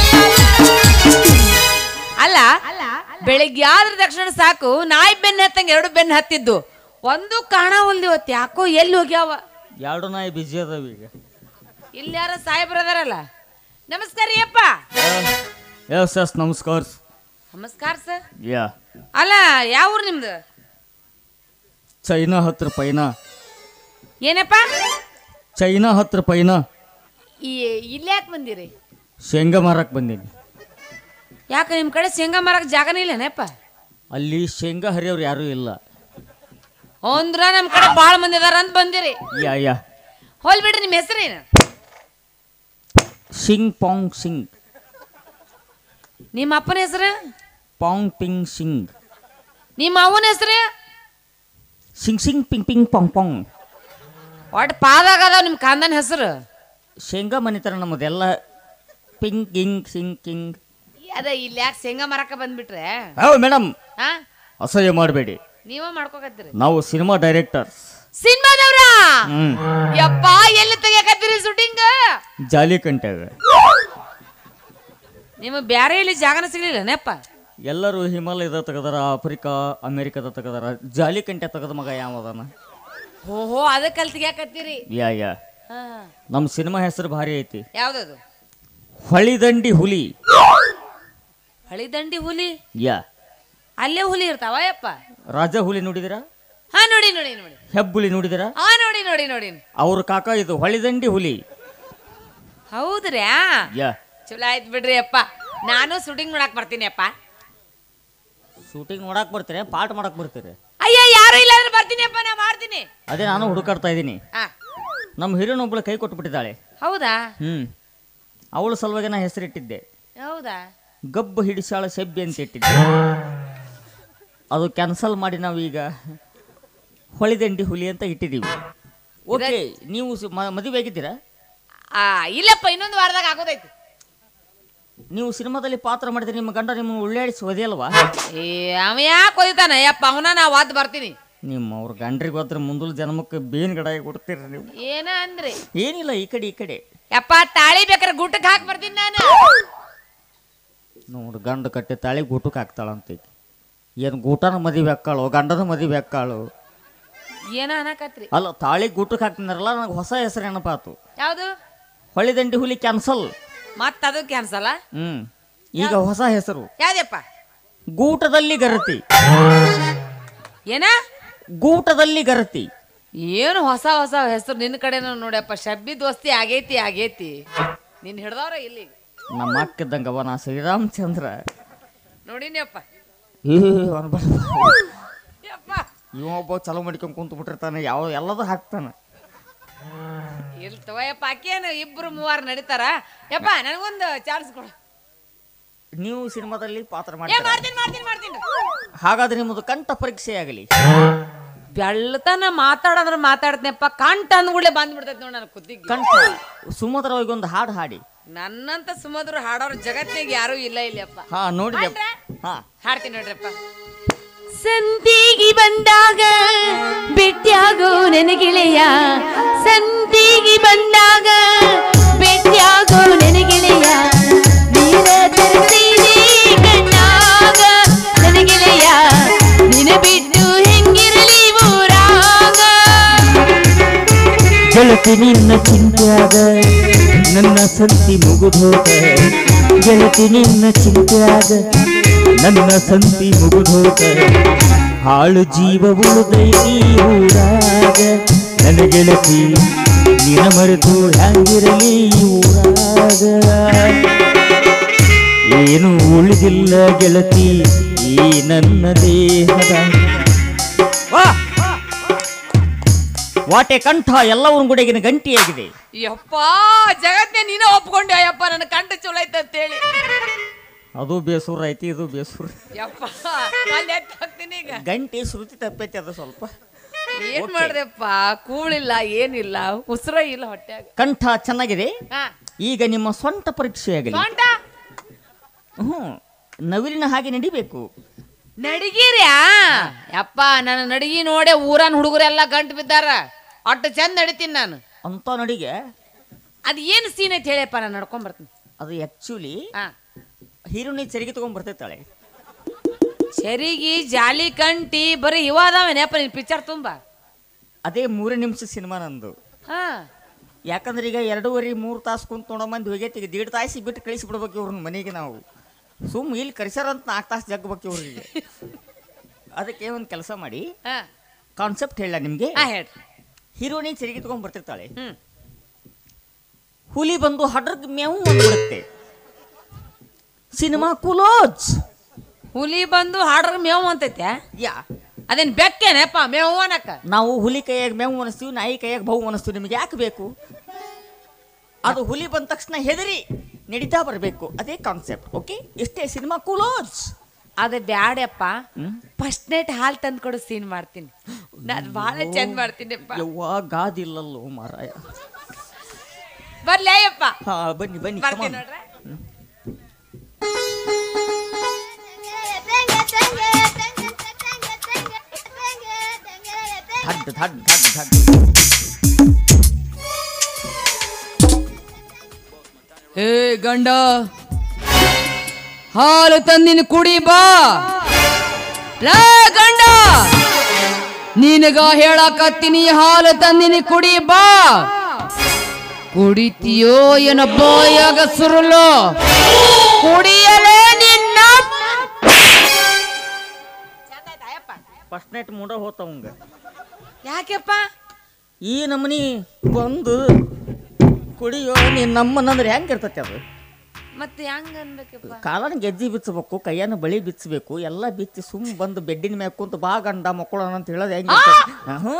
ಅಲ್ಲ ಬೆಳಿಗ್ಗೆ ಆದ್ರ ತಕ್ಷಣ ಸಾಕು ನಾಯಿ ಬೆನ್ನ ಹತ್ತಂಗೆ ಎರಡು ಬೆನ್ನ ಹತ್ತಿದ್ದು ಒಂದು ಕಾಣವಲ್ದು ಇವತ್ತು ಯಾಕೋ ಎಲ್ಲಿ ಹೋಗ್ಯಾವ ಎರಡು ನಾಯಿ ಬಿಜಿ ಅದಾವ ಈಗ ಇಲ್ಲಿ ಯಾರ ಸಾಹೇಬ್ರ ಅದಾರಲ್ಲ ನಮಸ್ಕಾರ ರೀ ಅಪ್ಪ ಎಸ್ ಎಸ್ ನಮಸ್ಕಾರ ನಮಸ್ಕಾರ ಸರ್ ಯಾ ಅಲ್ಲ ಯಾವ ಊರು ನಿಮ್ದು ಚೈನಾ ಹತ್ರ ಪೈನ ಏನಪ್ಪ ಚೈನಾ ಹತ್ರ ಪೈನ ಈ ಇಲ್ಲಿ ಯಾಕೆ ಬಂದಿರಿ ಶೇಂಗಾ ಮಾರಕ್ ಬಂದೀನಿ ಯಾಕೆ ನಿಮ್ಮ ಕಡೆ ಶೇಂಗಾ ಮಾರಕ್ ಜಾಗನೇ ಇಲ್ಲನೇಪ್ಪ ಅಲ್ಲಿ ಶೇಂಗಾ ಹರಿಯವ್ರು ಯಾರೂ ಇಲ್ಲ ಅಂದ್ರ ನಮ್ಮ ಕಡೆ ಭಾಳ ಮಂದಿ ಅದಾರ ಅಂತ ಬಂದಿರಿ ಯಾ ಯಾ ಹೋಲ್ ಬಿಡ್ರಿ ನಿಮ್ಮ ಹೆಸರೇನು ಶಿಂಗ್ ಪಾಂಗ್ ಸಿಂಗ್ ನಿಮ್ಮ ಅಪ್ಪನ ಹೆಸರು ಪಾಂಗ್ ಪಿಂಗ್ ಸಿಂಗ್ ನಿಮ್ಮ ಅವನ ಹೆಸರು ಸಿಂಗ್ ಸಿಂಗ್ ಪಿಂಗ್ ಪಿಂಗ್ ಪಾಂಗ್ ಪಾಂಗ್ ಒಟ್ಟು ಪಾದಾಗ ಅದಾವ ನಿಮ್ಮ ಕಾಂದನ ಹೆಸರು ಶೇಂಗಾ ಮನಿತರ ನಮ್ಮದೆಲ್ಲ ಪಿಂಗ್ ಕಿಂಗ್ ಸಿಂಗ್ ಕಿಂಗ್ ಅದ ಇಲ್ಲಿ ಯಾಕೆ ಶೇಂಗಾ ಮಾರಕ ಬಂದ್ಬಿಟ್ರೆ ಹೌದು ಮೇಡಮ್ ಹಾ ಅಸಹ್ಯ ಮಾಡಬೇಡಿ ನೀವ ಮಾಡ್ಕೋಕತ್ತೀರಿ ನಾವು ಸಿನಿಮಾ ಡೈರೆಕ್ಟರ್ಸ್ ಸಿನಿಮಾದವ್ರ ಹ್ಮ್ ಯಪ್ಪ ಎಲ್ಲಿ ತೆಗಿಯಕತ್ತೀರಿ ಶೂಟಿಂಗ್ ಜಾಲಿ ಕಂಟ್ಯಾಗ ನಿಮ್ಮ ಬ್ಯಾರೆ ಇಲ್ಲಿ ಜಾಗನ ಸಿಗ್ಲಿಲ್ಲ ನೆಪ್ಪ ಎಲ್ಲರೂ ಹಿಮಾಲಯದ ತೆಗದಾರ ಆಫ್ರಿಕಾ ಅಮೆರಿಕದ ತೆಗದಾರ ಜಾಲಿ ಕಂಟ್ಯ ತೆಗದ ಮಗ ಯಾವದಾನ ಓಹೋ ಅದಕ್ಕೆ ಅಲ್ಲಿ ತೆಗಿಯಕತ್ತೀರಿ ಯಾ ಯಾ ಹಾ ನಮ್ಮ ಸಿನಿಮಾ ಹೆಸರು ಭಾರಿ ಐತಿ ಯಾವ್ದದು ಹೊಳಿದಂಡಿ ಹುಲಿ ಹಳಿದಂಡಿ ಹುಲಿ ಯಾ ಅಲ್ಲೇ ಹುಲಿ ಇರ್ತಾವ ಯಪ್ಪ ರಾಜ ಹುಲಿ ನೋಡಿದಿರಾ ಹಾ ನೋಡಿ ನೋಡಿ ನೋಡಿ ಹೆಬ್ಬುಲಿ ನೋಡಿದಿರಾ ಹಾ ನೋಡಿ ನೋಡಿ ನೋಡಿ ಅವ್ರ ಕಾಕ ಇದು ಹೊಳಿದಂಡಿ ಹುಲಿ ಹೌದ್ರ್ಯಾ ಯಾ ಚಲೋ ಆಯ್ತು ಬಿಡ್ರಿ ಅಪ್ಪ ನಾನು ಶೂಟಿಂಗ್ ನೋಡಕ್ ಬರ್ತೀನಿ ಅಪ್ಪ ಶೂಟಿಂಗ್ ನೋಡಕ್ ಬರ್ತೀರಿ ಪಾಠ ಮಾಡಕ್ ಬರ್ತೀರಿ ಅಯ್ಯ ಯಾರು ಇಲ್ಲ ಅಂದ್ರೆ ಬರ್ತೀನಿ ಅಪ್ಪ ನಾ ಮಾಡ್ತೀನಿ ಅದೇ ನಾನು ಹುಡುಕಾಡ್ತಾ ಇದ್ದೀನಿ ಹಾ ನಮ್ಮ ಹಿರಿಯನ ಒಬ್ಳು ಕೈ ಕೊಟ್ಬಿಟ್ಟಿದ್ದಾಳೆ ಹೌದಾ ಹ್ಮ್ ಅವಳ ಸಲುವಾಗಿ ನಾ ಹೆಸರಿಟ್ಟಿದ್ದೆ ಹೌದಾ ಗಬ್ಬು ಹಿಡಿಸಾಳ ಸೆಬ್ಬಿ ಅಂತ ಇಟ್ಟಿದ್ದೆ ಅದು ಕ್ಯಾನ್ಸಲ್ ಮಾಡಿ ನಾವೀಗ ಹೊಳಿದಂಡಿ ಹುಲಿ ಅಂತ ಇಟ್ಟಿದ್ದೀವಿ ಓಕೆ ನೀವು ಸ- ಮ- ಮದುವೆ ಆಗಿದ್ದೀರಾ ಆ ಇಲ್ಲಪ್ಪ ಇನ್ನೊಂದು ವಾರದಾಗ ಆಗೋದೈತಿ ನೀವು ಸಿನಿಮಾದಲ್ಲಿ ಪಾತ್ರ ಮಾಡಿದ್ರೆ ನಿಮ್ಮ ಗಂಡ ನಿಮ್ಮನ್ನು ಉಳ್ಳಾಡಿಸಿ ಒದೆಯಲ್ವಾ ಏ ಅವ ಯಾಕೆ ಓದಿತಾನ ಯಪ್ಪ ಅವನ ನಾ ವಾದ್ ಬರ್ತೀನಿ ನಿಮ್ಮ ಅವ್ರ ಗಂಡ್ರಿಗೆ ಹೋದ್ರೆ ಮುಂದಲ ಜನ್ಮಕ್ಕೆ ಬೇನ್ ಗಡಾಯಿ ಕೊಡ್ತೀರಿ ನೀವು ಏನ ಅಂದ್ರಿ ಏನಿಲ್ಲ ಈ ಕಡೆ ಈ ಕಡೆ ಯಪ್ಪ ತಾಳಿ ಬೇಕಾರೆ ಗುಟ್ಟಕ್ಕೆ ಹಾಕಿ ಬರ್ತೀನಿ ನಾನು ನೋಡು ಗಂಡ ಕಟ್ಟಿ ತಾಳಿ ಗೂಟಕ್ಕೆ ಹಾಕ್ತಾಳಂತೈತಿ ಏನು ಗೂಟನ ಮದುವೆ ಹಾಕ್ಕಾಳು ಗಂಡನ ಮದುವೆ ಹಾಕ್ಕಾಳು ಏನ ಅನ್ನಕತ್ರಿ ಅಲ್ಲ ತಾಳಿ ಗೂಟಕ್ಕೆ ಹಾಕ್ತಿದಾರಲ್ಲ ನನಗೆ ಹೊಸ ಹೆಸರು ನೆನಪಾತು ಯಾವುದು ಹೊಳಿದಂಡಿ ಹುಲಿ ಕ್ಯಾನ್ಸಲ್ ಮತ್ತ ಅದು ಕ್ಯಾನ್ಸಲ್ ಹ್ಮ್ ಈಗ ಹೊಸ ಹೆಸರು ಯಾವ್ದಪ್ಪ ಗೂಟದಲ್ಲಿ ಗರತಿ ಏನ ಗೂಟದಲ್ಲಿ ಗರತಿ ಏನು ಹೊಸ ಹೊಸ ಹೆಸರು ನಿನ್ನ ಕಡೆನೂ ನೋಡ್ಯಪ್ಪ ಶಬ್ಬಿ ದೋಸ್ತಿ ಆಗೈತಿ ಆಗೈತಿ ನಿನ್ ಹಿಡ್ದವ್ರ ಇಲ್ಲಿ ನಮ್ಮ ಅಕ್ಕಿದ್ದಂಗವ ನಾ ಶ್ರೀರಾಮಚಂದ್ರ ನೋಡಿನಿಯಪ್ಪ ಏ ಅನ್ಬೇಡ. ಇವೊಬ್ಬ ಚಲೋ ಮಾಡ್ಕೊಂಡ್ ಕುಂತು ಬಿಟ್ಟಿರ್ತಾನೆ ಯಾವ ಎಲ್ಲದೂ ಹಾಕ್ತಾನೆ ಇಲ್ಲಿ ತಗೋಯಪ್ಪ ಆಕೇನು ಇಬ್ರು ಮೂವಾರು ನಡೀತಾರ ಯಪ್ಪ ನನಗೊಂದು ಚಾನ್ಸ್ ಕೊಡು ನೀವು ಸಿನಿಮಾದಲ್ಲಿ ಪಾತ್ರ ಏ ಮಾಡಿ ಮಾಡ್ತೀನಿ ಮಾಡ್ತೀನಿ ಮಾಡ್ತೀನಿ ಹಾಗಾದ್ರೆ ನಿಮ್ಮದು ಕಂಠ ಪರೀಕ್ಷೆ ಆಗಲಿ ಬೆಳ್ಳತನ ಮಾತಾಡಂದ್ರ ಮಾತಾಡ್ತೀನಪ್ಪ ಕಂಠ ಅಂದ್ಗೂಡ್ಲೆ ಬಂದ್ಬಿಡ್ತೈತಿ ನೋಡಿ ನನ್ನ ಕುತ್ತಿಗೆ ಕಂಠ ಸುಮಧುರವಾಗಿ ಒಂದು ಹಾಡು ಹಾಡಿ ನನ್ನಂತ ಸುಮಧುರ ಹಾಡೋರು ಜಗತ್ತಿನಾಗ ಯಾರೂ ಇಲ್ಲ ಇಲ್ಲಪ್ಪ ಹಾ ನೋಡಿ ಹಾಡ್ರಾ? ಹಾ ಹಾಡ್ತೀನಿ ನೋಡ್ರಪ್ಪ ಸಂತಿಗೆ ಬಂದಾಗ ಭೇಟಿಯಾಗೋ ನನಗೆಳೆಯ ಸಂತಿಗೆ ಬಂದಾಗ ಭೇಟಿಯಾಗೋ ನನಗೆಳೆಯ ನೀರ ತರ್ತೀನಿ ಕಣ್ಣಾಗ ನನಗೆಳೆಯ ನಿನ ಬಿಟ್ಟು ಹೆಂಗಿರಲಿ ಊರಾಗ ಗೆಳತಿ ನಿನ್ನ ಚಿಂತ್ಯಾಗ ನನ್ನ ಸಂತಿ ಮುಗುದೋಗ ಗೆಳತಿ ನಿನ್ನ ಚಿಂತ್ಯಾಗ ನನ್ನ ಸಂತಿ ಮುಗುದೋಗ ಹಾಳು ಜೀವ ಉಳಿದೈತಿ ಊರಾಗ ನನ್ನ ಗೆಳತಿ ನಿನ ಮರೆತು ಹ್ಯಾಂಗಿರಲಿ ಈ ಊರಾಗ ಏನು ಉಳಿದಿಲ್ಲ ಗೆಳತಿ ಈ ನನ್ನ ದೇಹದ ವಾ ವಾಟೆ ಕಂಠ ಎಲ್ಲವನ್ನ ಗುಡೆಗಿನ ಗಂಟಿಯಾಗಿದೆ ಯಪ್ಪ ಜಗತ್ತೇ ನೀನೇ ಒಪ್ಕೊಂಡೆ ಅಯ್ಯಪ್ಪ ನನ್ನ ಕಂಠ ಚಲೋ ಐತೆ ಅಂತೇಳಿ ಅದು ಬೇಸೂರ ಐತಿ ಇದು ಬೇಸೂರ ಯಪ್ಪ ಅಲ್ಲಿ ಎತ್ತ್ ಹಾಕ್ತೀನಿ ಈಗ ಗಂಟೆ ಶ್ರುತಿ ತಪ್ಪೈತಿ ಅದು ಸ್ವಲ್ಪ ಏನ್ ಮಾಡ್ದೆಪ್ಪ ಕೂಳಿಲ್ಲ ಏನಿಲ್ಲ ಉಸಿರ ಇಲ್ಲ ಹೊಟ್ಯಾಗ ಕಂಠ ಚೆನ್ನಾಗಿದೆ ಹಾ ಈಗ ನಿಮ್ಮ ಸ್ವಂತ ಪರೀಕ್ಷೆ ಆಗಲಿ ಸೊಂಟ ಹ್ಞೂ ನವಿಲಿನ ಹಾಗೆ ನಡಿಬೇಕು ನಡಿಗಿರ್ಯಾ ಯಪ್ಪ ನನ್ನ ನಡಿಗಿ ನೋಡೆ ಊರನ್ ಹುಡುಗರೆಲ್ಲ ಗಂಟು ಬಿದ್ದಾರ ಅಟ್ಟು ಚಂದ ನಡಿತೀನಿ ನಾನು ಅಂತ ನಡಿಗೆ ಅದ್ ಏನು ಸೀನ್ ಐತಿ ಹೇಳಿಯಪ್ಪ ನಾನು ನಡ್ಕೊಂಡ್ ಬರ್ತೀನಿ ಅದು ಆ್ಯಕ್ಚುಲಿ ಹಾ ಹೀರೋನಿ ಚರಿಗೆ ತಗೊಂಡ್ ಬರ್ತೈತಾಳೆ ಚರಿಗಿ ಜಾಲಿ ಕಂಟಿ ಬರೀ ಇವ ಅದಾವೇನಪ್ಪ ನಿನ್ ಪಿಕ್ಚರ್ ತುಂಬ ಅದೇ ಮೂರೇ ನಿಮಿಷ ಸಿನಿಮಾ ನಂದು ಹಾ ಯಾಕಂದ್ರೆ ಈಗ ಎರಡೂವರೆ ಮೂರು ತಾಸು ಕುಂತು ನೋಡೋ ಮಂದಿ ಹೋಗೈತಿ ಈಗ ದೀಡ್ ತಾಸಿ ಬಿಟ್ಟು ಕಳಿಸ್ಬಿಡ್ಬೇಕು ಇವ್ರನ್ನ ಮನೆಗೆ ನಾವು ಸುಮ್ ಇಲ್ಲಿ ಕರ್ಸ್ಯಾರಂತ ನಾಲ್ಕು ತಾಸು ಜಗ್ಬೇಕು ಇವ್ರಿಗೆ ಅದಕ್ಕೆ ಒಂದು ಕೆಲಸ ಮಾಡಿ ಹಾ ಕಾನ್ಸೆಪ್ಟ್ ಹೇಳ ನಿಮಗೆ ಹಾ ಹೇಳ್ರಿ ಹೀರೋನಿ ಚರಿಗೆ ತಗೊಂಡ್ ಬರ್ತಿರ್ತಾಳೆ ಹ್ಮ್ ಹುಲಿ ಬಂದು ಹಡ್ರಗ್ ಮೇವು ಅಂದ್ಬಿಡುತ್ತೆ ಸಿನಿಮಾ ಕುಲೋಜ್ ಹುಲಿ ಬಂದು ಹಾಡ್ರ ಮೇವು ಅಂತೈತೆ ಯಾ ಅದೇನ್ ಬೆಕ್ಕೇನಪ್ಪ ಮೇವು ಅನ್ನಕ್ಕ ನಾವು ಹುಲಿ ಕೈಯಾಗ ಮೇವು ಅನಿಸ್ತೀವಿ ನಾಯಿ ಕೈಯಾಗ ಬಹು ಅನಿಸ್ತೀವಿ ನಿಮಗೆ ಯಾಕೆ ಬೇಕು ಅದು ಹುಲಿ ಬಂದ ತಕ್ಷಣ ಹೆದರಿ ನಡೀತಾ ಬರಬೇಕು ಅದೇ ಕಾನ್ಸೆಪ್ಟ್ ಓಕೆ ಇಷ್ಟೇ ಸಿನಿಮಾ ಕುಲೋಜ್ ಅದು ಬ್ಯಾಡಪ್ಪ ಹ್ಮ್? ಫಸ್ಟ್ ನೈಟ್ ಹಾಲ್ ತಂದು ಕೊಡು ಸೀನ್ ಮಾಡ್ತೀನಿ ನಾನು ಭಾಳ ಚಂದ ಮಾಡ್ತೀನಿಪ್ಪ ಯವ್ವ ಗಾದಿಲ್ಲಲ್ಲೋ ಮಾರಾಯ ಬರ್ಲೇ ಅಯ್ಯಪ್ಪ ಹಾ ಬನ್ನಿ ಬನ್ನಿ come ಬರ್ತೀನಿ on. ನೋಡ್ರೆ ಧಡ್ ಧಡ್ ಧಡ್ ಧಡ್ ಏ ಗಂಡ ಹಾಲು ತಂದಿನ ಕುಡಿ ಬಾ ಲೇ ಗಂಡ ನಿನಗ ಹೇಳಕತ್ತೀನಿ ಹಾಲು ತಂದಿನಿ ಕುಡಿ ಬಾ ಕುಡಿತೀಯೋ ಏನ ಬಾಯಾಗ ಸುರುಳು ಕುಡಿಯಲೇ ನಿನ್ನ ಫಸ್ಟ್ ನೈಟ್ ಮೂಡ ಹೋತಾವಂಗ ಯಾಕೆಪ್ಪ ಈ ನಮನಿ ಬಂದು ಕುಡಿಯೋ ನೀನ್ ನಮ್ಮನ್ನಂದ್ರೆ ಹೆಂಗ್ ಇರ್ತೈತಿ ಅದು ಮತ್ತೆ ಹೆಂಗ ಅನ್ಬೇಕಪ್ಪ ಕಾಲನ ಗೆಜ್ಜಿ ಬಿಚ್ಚಬೇಕು ಕೈಯನ್ನ ಬಳಿ ಬಿಚ್ಚಬೇಕು ಎಲ್ಲ ಬಿಚ್ಚಿ ಸುಮ್ ಬಂದು ಬೆಡ್ಡಿನ ಮ್ಯಾಗ ಕುಂತು ಬಾ ಗಂಡ ಮಕ್ಕಳು ಅಂತ ಹೇಳೋದು ಹೆಂಗೆ ಹ್ಞೂ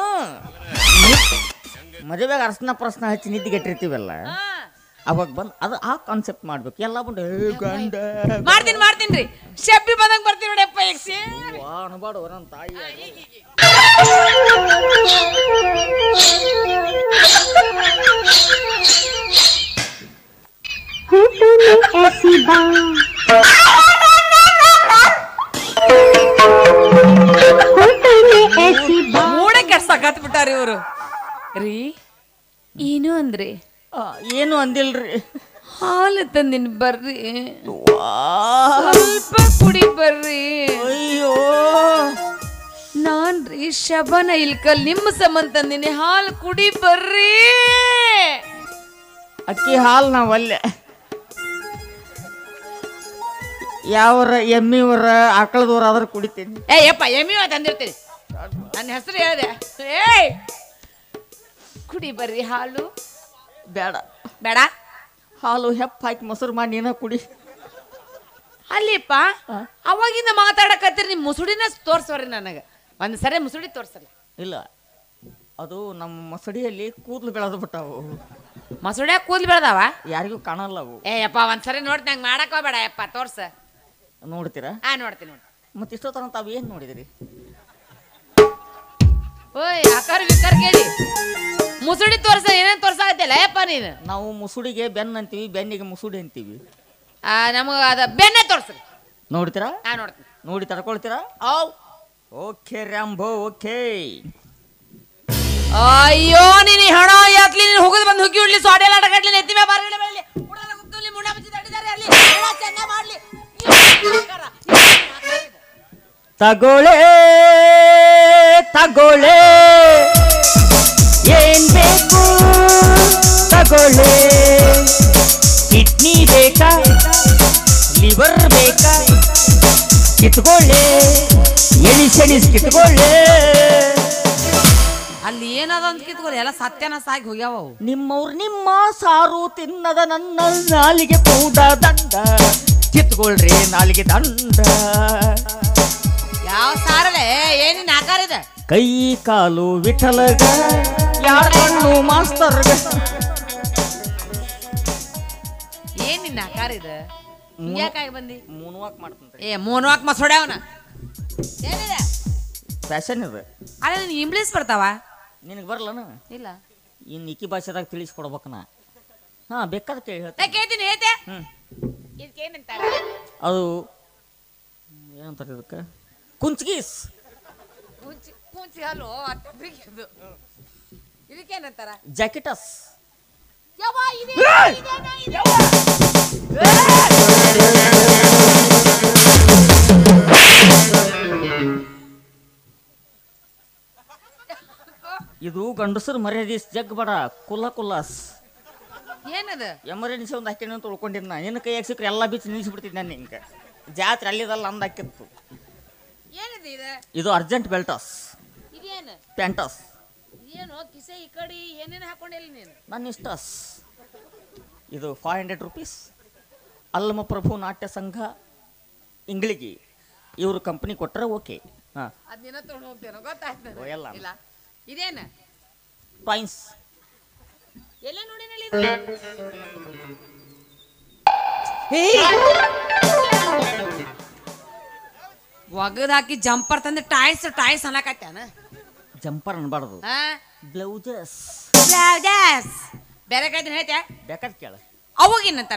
ಮದುವೆಗೆ ಅರ್ಶನ ಪ್ರಶ್ನ ಹಚ್ಚಿ ನಿದ್ದಿಗೆಟ್ಟಿರ್ತೀವಲ್ಲ ಅವಾಗ ಬಂದು ಅದು ಆ ಕಾನ್ಸೆಪ್ಟ್ ಮಾಡ್ಬೇಕು ಎಲ್ಲ ಬಂದು ಏ ಗಂಡ ಮಾಡ್ತೀನಿ ಮಾಡ್ತೀನಿ ರೀ ಶಬ್ಬಿ ಬಂದಂಗ್ ಬರ್ತೀನಿ ನೋಡಪ್ಪ ಈಗ ಸೇರಿ ವಾ ಅನ್ಬಾಡು ನನ್ನ ತಾಯಿ ಮೂಡೆ ಕೆಡ್ಸಕತ್ ಬಿಟ್ಟಾರ ಇವರು ರೀ ಏನು ಅಂದ್ರಿ ಆ, ಏನು ಅಂದಿಲ್ರಿ ಹಾಲು ತಂದಿನ ಬರ್ರಿ ವಾ ಸ್ವಲ್ಪ ಕುಡಿ ಬರ್ರಿ ಅಯ್ಯೋ ನಾನ್ ರೀ ಶಬನ ಇಲ್ಕಲ್ ನಿಮ್ಮ ಸಂಬಂಧ ತಂದಿನಿ ಹಾಲು ಕುಡಿ ಬರ್ರಿ ಅಕ್ಕಿ ಹಾಲು ನಾವಲ್ಲೇ ಯಾವರ ಎಮ್ಮಿವರ ಆಕಳದವ್ರ ಆದ್ರೆ ಕುಡಿತೀನಿ ಏ ಯಪ್ಪ ಎಮ್ಮಿ ತಂದಿರ್ತೀನಿ ನನ್ನ ಹೆಸರು ಹೇಳಿದೆ ಏಯ್ ಕುಡಿ ಬರ್ರಿ ಹಾಲು ಬೇಡ ಬೇಡ ಹಾಲು ಹೆಪ್ಪ ಹಾಕಿ ಮೊಸರು ಮಾಡಿ ನೀನ ಕುಡಿ ಅಲ್ಲಿಪ್ಪ ಅವಾಗಿಂದ ಮಾತಾಡಕತ್ತೀರಿ ನಿಮ್ ಮುಸುಡಿನ ತೋರ್ಸೋರಿ ನನಗ ಒಂದ್ ಸರಿ ಮುಸುಡಿ ತೋರ್ಸಲ್ಲ ಇಲ್ಲ ಅದು ನಮ್ಮ ಮಸಡಿಯಲ್ಲಿ ಕೂದಲು ಬೆಳೆದು ಬಿಟ್ಟಾವು ಮಸುಡ್ಯಾಗ ಕೂದ್ಲು ಬೆಳ್ದಾವ ಯಾರಿಗೂ ಕಾಣಲ್ಲ ಅವು ಏ ಯಪ್ಪ ಒಂದ್ಸರಿ ನೋಡ್ತೀನಿ ನಂಗೆ ಮಾಡಕ್ ಹೋಗ್ಬೇಡ ಯಪ್ಪ ತೋರ್ಸ ನೋಡ್ತೀರಾ ಹಾ ನೋಡ್ತೀನಿ ನೋಡಿ ಮತ್ತೆ ಇಷ್ಟೊತ್ತನ ತಾವು ಏನು ನೋಡಿದಿರಿ ಓಯ್ ಆಕಾರ ವಿಕಾರ ಕೇಳಿ ಮುಸುಡಿ ತೋರ್ಸ ಏನೇನ್ ತೋರ್ಸಾಕತ್ತಿಲ್ಲ ಯಪ್ಪ ನೀನು ನಾವು ಮುಸುಡಿಗೆ ಬೆನ್ ಅಂತೀವಿ ಬೆನ್ನಿಗೆ ಮುಸುಡಿ ಅಂತೀವಿ ಆ, ನಮಗ ಅದ ಬೆನ್ನೆ ತೋರ್ಸ್ರಿ ನೋಡ್ತೀರಾ ಹಾ ನೋಡ್ತೀನಿ ನೋಡಿ ತಡ್ಕೊಳ್ತೀರಾ ಓಕೆ ರ್ಯಾಂಬೋ ಓಕೆ ಅಯ್ಯೋ ನೀನು ಹಣ ಎತ್ಲಿ ನೀನು ಹೋಗುದು ಬಂದು ಹುಗ್ಗಿ ಉಡ್ಲಿ ಸೊಡೆ ಎಲ್ಲ ಅಡಗಡ್ಲಿ ನೆತ್ತಿ ಮೇಲೆ ಬಾರ್ಗಡೆ ಬೆಳಲಿ ಹುಡುಗರ ಗುಪ್ತಲ್ಲಿ ಮುಣ್ಣ ಬಿಚ್ಚಿ ತಟ್ಟಿದ್ದಾರೆ ಅಲ್ಲಿ ಎಲ್ಲ ಚೆಂದ ಮಾಡ್ಲಿ ತಗೊಳೆ ತಗೊಳೆ ಏನ್ ಬೇಕು ತಗೊಳೆ ಕಿಡ್ನಿ ಬೇಕಾ ಲಿವರ್ ಬೇಕಾ ಕಿತ್ಕೊಳ್ಳೆ ಎಳಿ ಸೆಣಿಸ್ ಕಿತ್ಕೊಳ್ಳೆ ಅಲ್ಲಿ ಏನದ ಅಂತ ಕಿತ್ಕೊಳ್ಳಿ ಎಲ್ಲ ಸತ್ಯನ ಸಾಗಿ ಹೋಗ್ಯಾವ ಅವು ನಿಮ್ಮವ್ರು ನಿಮ್ಮ ಸಾರು ತಿನ್ನದ ನನ್ನ ನಾಲಿಗೆ ಪೌಡ ದಂಡ ಕಿತ್ಕೊಳ್ರಿ ನಾಲಿಗೆ ದಂಡ ಯಾವ ಸಾರಲೆ ಏನಿನ್ ಆಕಾರ ಇದೆ ಕೈ ಕಾಲು ವಿಠಲಗ ಯಾರ ಕಣ್ಣು ಮಾಸ್ತರ್ಗ ಏನಿನ್ ಆಕಾರ ಇದೆ ಯಾಕಾಗಿ ಬಂದಿ ಮೂನ್ವಾಕ್ ಮಾಡ್ತಂತೆ ಏ ಮೂನ್ವಾಕ್ ಮಸೊಡ್ಯಾವನ ಏನಿದೆ ಫ್ಯಾಷನ್ ಇದು ಅಲ್ಲ ನಿನ್ ಇಂಗ್ಲೀಷ್ ಬರ್ತಾವ ನಿನಗೆ ಬರಲ್ಲನ ಇಲ್ಲ ಇನ್ನು ಇಕ್ಕಿ ಭಾಷೆದಾಗ ತಿಳಿಸ್ಕೊಡ್ಬೇಕು ನಾ ಹಾ ಬೇಕಾದ ಕೇಳಿ ನಾ ಹೇಳ್ತೀನಿ ಕೇಳ್ತೀನಿ ಹೇಳ್ತೆ ಹ್ಮ್ ಇದಕ್ಕೇನಂತಾರ ಅದು ಏನಂತಾರೆ ಇದಕ್ಕೆ ಕುಂಚ್ಗೀಸ್ ಕುಂಚಿ ಕುಂಚಿ ಹಲ್ಲು ಇದು ಇದಕ್ಕೇನಂತಾರ ಜಾಕೆಟಸ್ ಯವ್ವ ಇದೆ ಇದೇನ, ಇದೆ. ಇದು ಗಂಡಸರು ಮರ್ಯಾದೆ ಜಗ್ ಬಡ ಕುಲ್ಲ ಕುಲ್ಲಾಸ್ ಏನದು ಎಮರ್ಜೆನ್ಸಿ ಒಂದು ಹಾಕಿ ಅಂತ ಉಳ್ಕೊಂಡಿದ್ದ ನಾ ನಿನ್ನ ಕೈಯಾಗ ಸಿಕ್ಕರೆ ಎಲ್ಲ ಬೀಚ್ ನಿಲ್ಲಿಸ್ಬಿಡ್ತಿದ್ದೆ ನಾನು ಹಿಂಗೆ ಜಾತ್ರೆ ಅಲ್ಲಿದಲ್ಲ ಅಂದ ಹಾಕಿತ್ತು ಏನಿದೆ ಇದು ಇದು ಅರ್ಜೆಂಟ್ ಬೆಲ್ಟಸ್ ಇದೇನು ಪ್ಯಾಂಟಸ್ ಏನು ಕಿಸೆ ಈ ಕಡೆ ಏನೇನು ಹಾಕೊಂಡಿಲ್ಲ ನೀನು ನನ್ನ ಇಷ್ಟಸ್ ಇದು five hundred rupees Allama Prabhu Natya Sangha ಇಂಗ್ಳಿಗಿ ಇವರು ಕಂಪ್ನಿ ಕೊಟ್ಟರೆ ಓಕೆ ಹಾಂ ಅದನ್ನ ತೊಗೊಂಡು ಹೋಗ್ತೇನೋ ಗೊತ್ತಾಯ್ತು ನನಗೆ. ಒಯ್ಯಲ್ಲ. ಇಲ್ಲ ಇದೇನು ಪಾಯಿಂಟ್ಸ್ ಎಲ್ಲ ನೋಡಿ ನಳಿ ಇದು ಒಗದ್ ಹಾಕಿ ಜಂಪರ್ ತಂದು ಟಾಯ್ಸ್ ಟಾಯ್ಸ್ ಅನ್ನಕತ್ತಾನ ಜಂಪರ್ ಅನ್ಬಾರ್ದು ಹಾ ಬ್ಲೌಸಸ್ ಬ್ಲೌಸಸ್ ಬೇರೆ ಕಡೆ ಹೇಳ್ತೆ ಬೇಕಾದ್ ಕೇಳ ಅವಾಗೇನಂತಾರ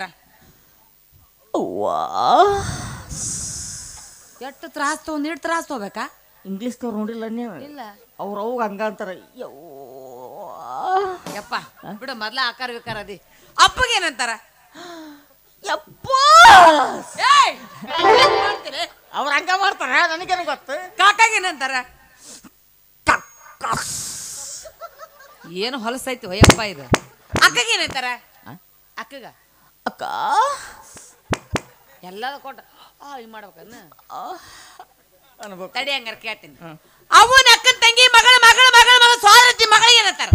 ಎಷ್ಟು ತ್ರಾಸ್ ತಗೊಂಡು ಇಟ್ಟು ತ್ರಾಸ್ ತಗೋಬೇಕಾ ಇಂಗ್ಲೀಷ್ದವ್ರು ನೋಡಿಲ್ಲ ನೀವು ಇಲ್ಲ ಅವ್ರು ಅವಾಗ ಹಂಗ ಅಂತಾರ ಯವ್ವಾ. ಯಪ್ಪ ಬಿಡು ಮೊದ್ಲ ಆಕಾರ ವಿಕಾರ ಅದಿ ಅಪ್ಪಗೇನಂತಾರ ಯಪ್ಪಾ ಏಯ್! ಏನ್ ಮಾಡ್ತೀರಿ? ಅವ್ರು ಹಂಗ ಮಾಡ್ತಾರ ನನಗೇನು ಗೊತ್ತು ಕಾಕಾಗೇನಂತಾರ ಏನು ಹೊಲಸೈತಿ ಹೊಯ್ಯಪ್ಪ ಇದು ಅಕ್ಕಗೇನಂತಾರ ಆ? ಅಕ್ಕಗ ಅಕ್ಕ ಎಲ್ಲದ ಕೊಟ್ಟ ಆ ಹಿಂಗ್ ಮಾಡ್ಬೇಕನ್ನ ಅನ್ಬೇಕು ತಡಿ ಹಂಗಾರ ಕೇಳ್ತೀನಿ ಹ್ಮ್. ಅವನ ಅಕ್ಕನ ತಂಗಿ ಮಗಳ ಮಗಳ ಮಗಳ ಮಗ ಸ್ವಾದತ್ತಿ ಮಗಳಿಗೆ ಏನಂತಾರ